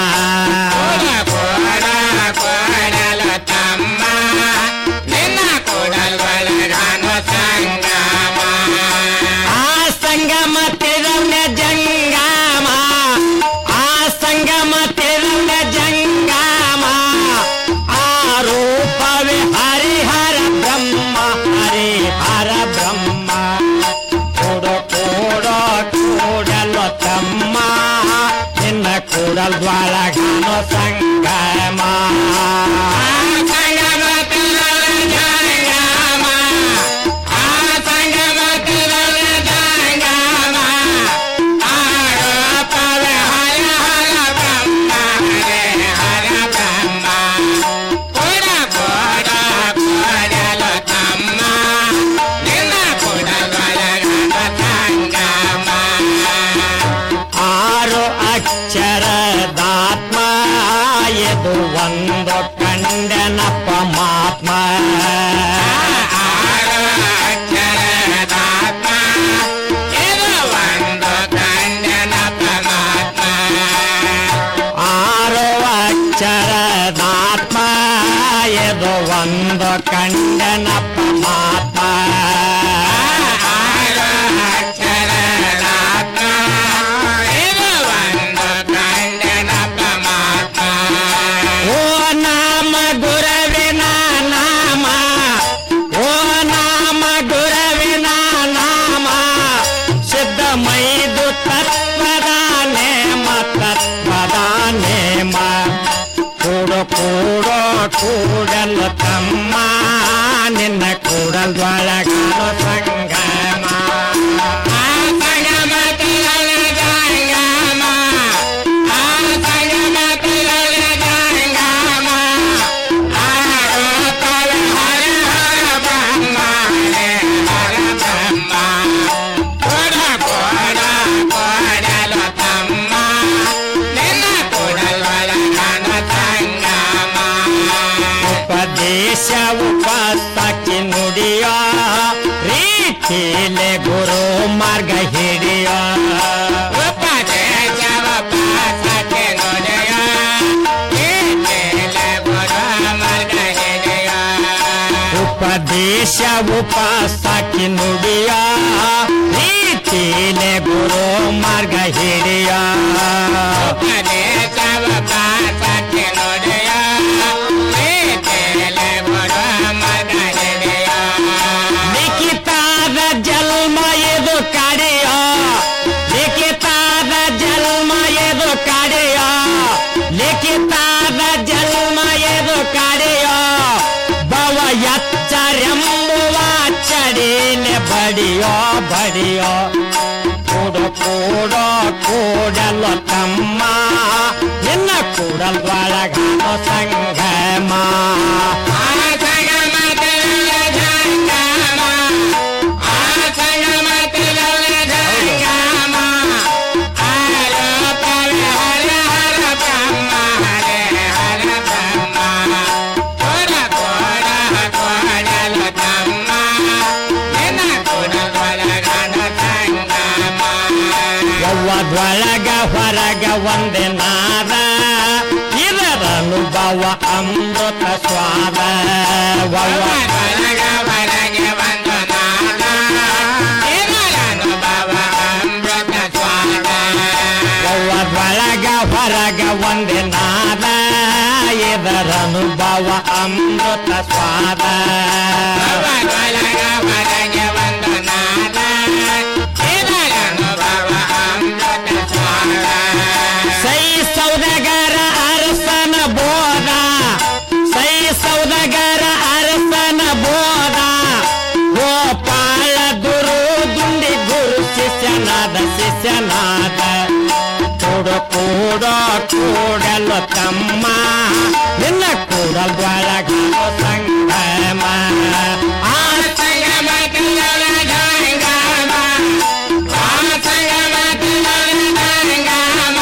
ಕೂಡ ಕೂಡಲ ತಮ್ಮ ನಿನ್ನ ಕೂಡಲ್ದೊಳಗಾನು ಸಂಗಮ ಆ ಸಂಗಮ ತಿರವ್ಯ ಜಂಗಮ ಆ ಸಂಗಮ ತಿರವ್ಯ ಜಂಗಮ ಆ ರೂಪವೇ ಹರಿಹರ ಬ್ರಹ್ಮ ಹರಿಹರ ಬ್ರಹ್ಮ ಕೂಡ ಕೂಡ ಕೂಡಲು ತಮ್ಮ ನಿನ್ನ ಕೂಡಲ್ ದ್ವಾಳಗಾನು ಸಂಗಮ ಸಂಗಮ ತಿರವ್ಯ ಜಂಗಮ ಆ ಸಂಗಮ ತಿರವ್ಯ ಜಂಗಮ ಆ ರೂಪವೇ ಹರಿಹರ ಬ್ರಹ್ಮ ಹರಿಹರ ಬ್ರಹ್ಮ ಕೂಡ ಕೂಡ ಕೂಡಲು ತಮ್ಮ ನಿನ್ನ ಕೂಡಲ್ವಳಗನ ಸಂಗಮ ಆರು ಅಕ್ಷರದಾತ್ಮ ಇದು ಒಂದು ಕಂಡನ ಪರಮಾತ್ಮ ಆರು ಅಕ್ಷರದಾತ್ಮ ಇದು ಒಂದು ಕಂಡನ ಪರಮಾತ್ಮ ಆರು ಅಕ್ಷರದಾತ್ಮ ಇದು ಒಂದು ಕಂಡನ ಪರಮಾತ್ಮ ಆರು ಅಕ್ಷರದಾತ್ಮ ಇದು ಒಂದು ಕಂಡನ ಪರಮಾತ್ಮ ಓ ನಾಮ ಗುರವಿನ ನಾಮ ಓ ನಾಮ ಗುರವಿನ ನಾಮ ಸಿದ್ಧ ಮೈದು ತತ್ವದ ನೇಮ ತತ್ವದ ನೇಮ ಕೂಡ ಕೂಡ ಕೂಡಲು ತಮ್ಮ ನಿನ್ನ ಕೂಡಲ್ದೊಳಗಾನು ಸಂಗಮ ಆ ಸಂಗಮ ತಿರಲ ಜಂಗಮ ಆ ಸಂಗಮ ತಿರಲ ಜಂಗಮ ಆ ರೂಪವೇ ಹರಿಹರ ಬ್ರಹ್ಮ ಹರಿಹರ ಬ್ರಹ್ಮ ಕೂಡ ಕೂಡ ಕೂಡಲು ತಮ್ಮ ನಿನ್ನ ಕೂಡಲ್ವಳಗನ ಸಂಗಮ ಉಪದೇಶ ಉಪಸ್ತಕ್ಕೆ ನುಡಿಯ ರೀತಿಲೆ ಗುರು ಮಾರ್ಗ ಹಿಡಿಯ ಉಪದೇಶ ಉಪಸ್ತಕ್ಕೆ ನುಡಿಯ ರೀತಿಲೆ ಗುರು ಮಾರ್ಗ ಹಿಡಿಯ ಉಪದೇಶ ಉಪಸ್ತಕ್ಕೆ ನುಡಿಯ ರೀತಿಲೆ ಗುರು ಮಾರ್ಗ ಹಿಡಿಯ ಉಪದೇಶ ಉಪಸ್ತಕ್ಕೆ ನುಡಿಯ ರೀತಿಲೆ ಗುರು ಮಾರ್ಗ ಹಿಡಿಯ ಲಿಖಿತಾದ ಜನ್ಮ ಇದು ಕಡೆಯ ಲಿಖಿತಾದ ಜನ್ಮ ಇದು ಕಡೆಯ ಲಿಖಿತಾದ ಜನ್ಮ ಇದು ಕಡೆಯ ಭವ ಎಚ್ಚರೆಂಬುವ ಚಡಿಲೆ ಬಡಿಯೋ ಬಡಿಯೋ ಕೂಡ ಕೂಡ ಕೂಡಲು ತಮ್ಮ ನಿನ್ನ ಕೂಡಲ್ ಒಳಗಾನು ಸಂಗಮ ಆ ಸಂಗಮ ತಿರುಳ ಜಂಗಮ ಆ ಸಂಗಮ ತಿರುಳ ಜಂಗಮ ಆ ರೂಪವೇ ಹರಿಹರ ಬ್ರಹ್ಮ ಹರಿಹರ ಬ್ರಹ್ಮ ಕೂಡ ಕೂಡ ಕೂಡಲು ತಮ್ಮ ನಿನ್ನ ಕೂಡಲ್ವಳಗನ ಸಂಗಮ ಯವ್ವದೊಳಗ ಹೊರಗ ಒಂದೇ ನಾದ ಇದರ ಅನುಭವ ಅಮೃತ ಸ್ವಾದ ಯವ್ವದೊಳಗ ಹೊರಗ ಒಂದು ನಾದ ಇದರ ಅನುಭವ ಅಮೃತ ಸ್ವಾದ ಒಂದೇ ನಾದ ಇದರ ಅನುಭವ ಅಮೃತ ಸ್ವಾದ ಹೊರಗೆ ಒಂದು ನಾದ ಇದರ ಅನುಭವ ಅಮೃತ ಸ್ವಾದ ಸೈ ಸೌದಗರ ಅರಸನ ಬೋಧ ಸೈ ಸೌದಗರ ಅರಸನ ಬೋಧ ಗೋಪಾಳ ಗುರು ದುಂಡಿ ಗುರು ಶಿಷ್ಯನಾದ ಶಿಷ್ಯನಾದ ಕೂಡು ಕೂಡೋ ಕೂಡಲು ತಮ್ಮ ನಿನ್ನ ಕೂಡಲ್ದೊಳಗ ಸಂಗಮ ಆ ಸಂಗಮ ಸಂಗಮ ಆ ಸಂಗಮ ಸಂಗಮ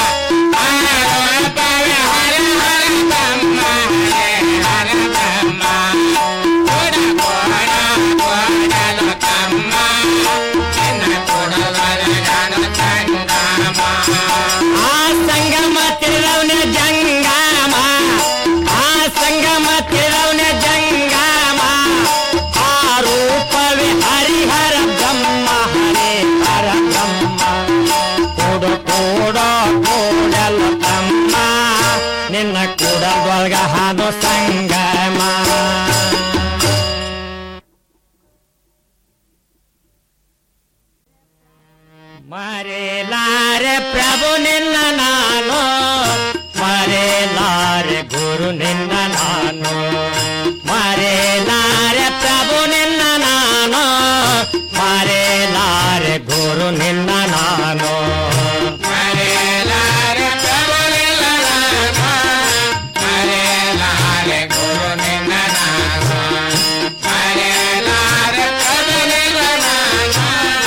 ಆ ಸಂಗಮ ತಿರವನ ಜಂಗಮ ಆ ಸಂಗಮ ತಿರವನ ಜಂಗಮ ಆ ರೂಪವೇ ಹರಿಹರ ಬ್ರಹ್ಮ ಹರೇ ಹರ ಬ್ರಹ್ಮ ಕೂಡು ಕೂಡೋ ಕೂಡಲು ತಮ್ಮ ನಿನ್ನ ಕೂಡಲ್ದೊಳಗ ಹಾದು ಸಂಗಮ ಮರೆಲಾರೆ ಪ್ರಭು ನಿನ್ನ ನಾನು ಮರೆಲಾರೆ ಗುರು ನಿನ್ನ ನಾನು ಮರೆಲಾರೆ ಪ್ರಭು ನಿನ್ನ ನಾನು ಮರೆಲಾರೆ ಗುರು ನಿನ್ನ ನಾನು ಮರೆಲಾರೆ ಪ್ರಭು ನಿನ್ನ ನಾನು ಮರೆಲಾರೆ ಗುರು ನಿನ್ನ ನಾನು ಮರೆಲಾರೆ ಪ್ರಭು ನಿನ್ನ ನಾನು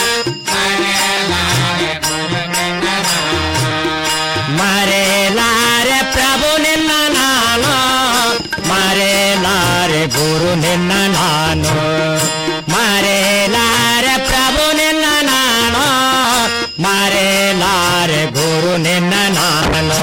ಮರೆಲಾರೆ ಪ್ರಭು ನಿನ್ನ ನಾನು ಮರೆಲಾರೆ ಗುರು ನಿನ್ನ ನಾನು ಮರೆಲಾರೆ ಪ್ರಭು ನಿನ್ನ ನಾನು ಮರೆಲಾರೆ ಗುರು ನಿನ್ನ ನಾನು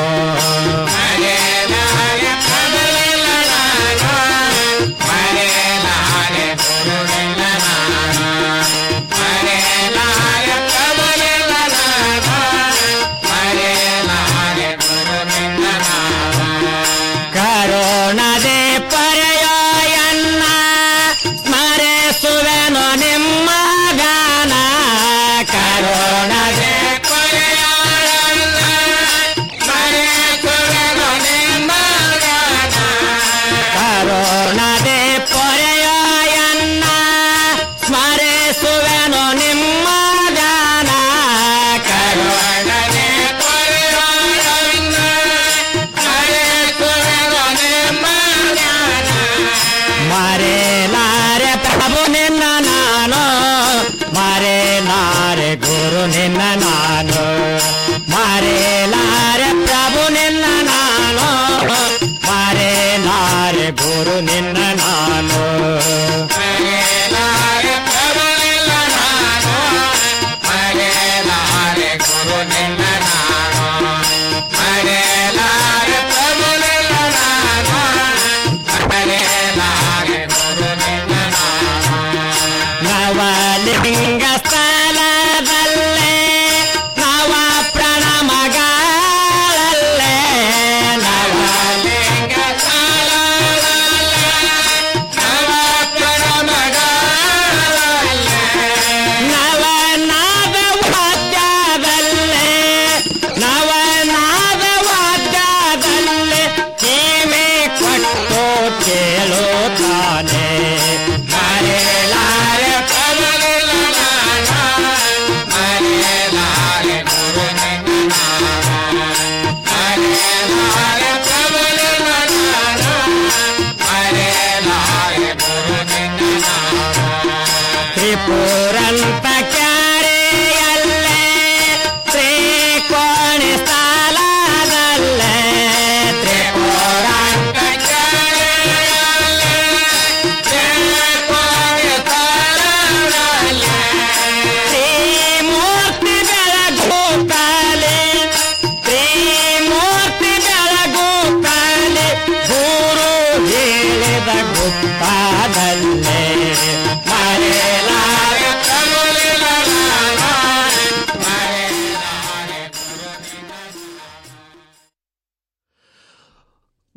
ಮರೆಲಾರೆ ಪ್ರಭು ನಿನ್ನ ನಾನು ಮರೆಲಾರೆ ಗುರು ನಿನ್ನ ನಾನು ಮರೆಲಾರೆ ಪ್ರಭು ನಿನ್ನ ನಾನು ಮರೆಲಾರೆ ಗುರು ನಿನ್ನ ನಾನು ಕರುಣದೆ ಪರೆಯೋಯನ್ನ ಸ್ಮರಿಸುವೆನು ನಿಮ್ಮ ಗಾನ ಕರುಣದೆ ಪರೆಯೋಯನ್ನ ಸ್ಮರಿಸುವೆನು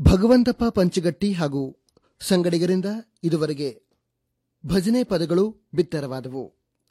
ಭಗವಂತಪ್ಪ ಪಂಚಗಟ್ಟಿ ಹಾಗೂ ಸಂಗಡಿಗರಿಂದ ಇದುವರೆಗೆ ಭಜನೆ ಪದಗಳು ಬಿತ್ತರವಾದವು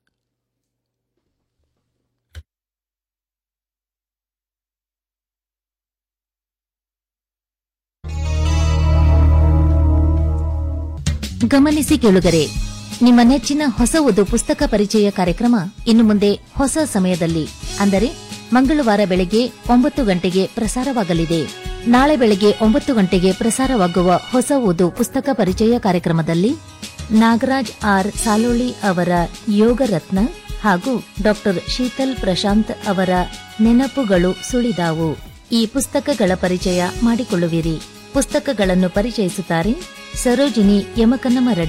ಗಮನಿಸಿ ಕೇಳುಗರೆ ನಿಮ್ಮ ನೆಚ್ಚಿನ ಹೊಸ ಓದು ಪುಸ್ತಕ ಪರಿಚಯ ಕಾರ್ಯಕ್ರಮ ಇನ್ನು ಮುಂದೆ ಹೊಸ ಸಮಯದಲ್ಲಿ ಅಂದರೆ ಮಂಗಳವಾರ ಬೆಳಗ್ಗೆ ಒಂಬತ್ತು ಗಂಟೆಗೆ ಪ್ರಸಾರವಾಗಲಿದೆ ನಾಳೆ ಬೆಳಗ್ಗೆ ಒಂಬತ್ತು ಗಂಟೆಗೆ ಪ್ರಸಾರವಾಗುವ ಹೊಸ ಓದು ಪುಸ್ತಕ ಪರಿಚಯ ಕಾರ್ಯಕ್ರಮದಲ್ಲಿ ನಾಗರಾಜ್ ಆರ್ ಸಾಲೋಳಿ ಅವರ ಯೋಗ ರತ್ನ ಹಾಗೂ ಡಾಕ್ಟರ್ ಶೀತಲ್ ಪ್ರಶಾಂತ್ ಅವರ ನೆನಪುಗಳು ಸುಳಿದಾವು ಈ ಪುಸ್ತಕಗಳ ಪರಿಚಯ ಮಾಡಿಕೊಳ್ಳುವಿರಿ ಪುಸ್ತಕಗಳನ್ನು ಪರಿಚಯಿಸುತ್ತಾರೆ ಸರೋಜಿನಿ ಯಮಕನ್ನಮರಡಿ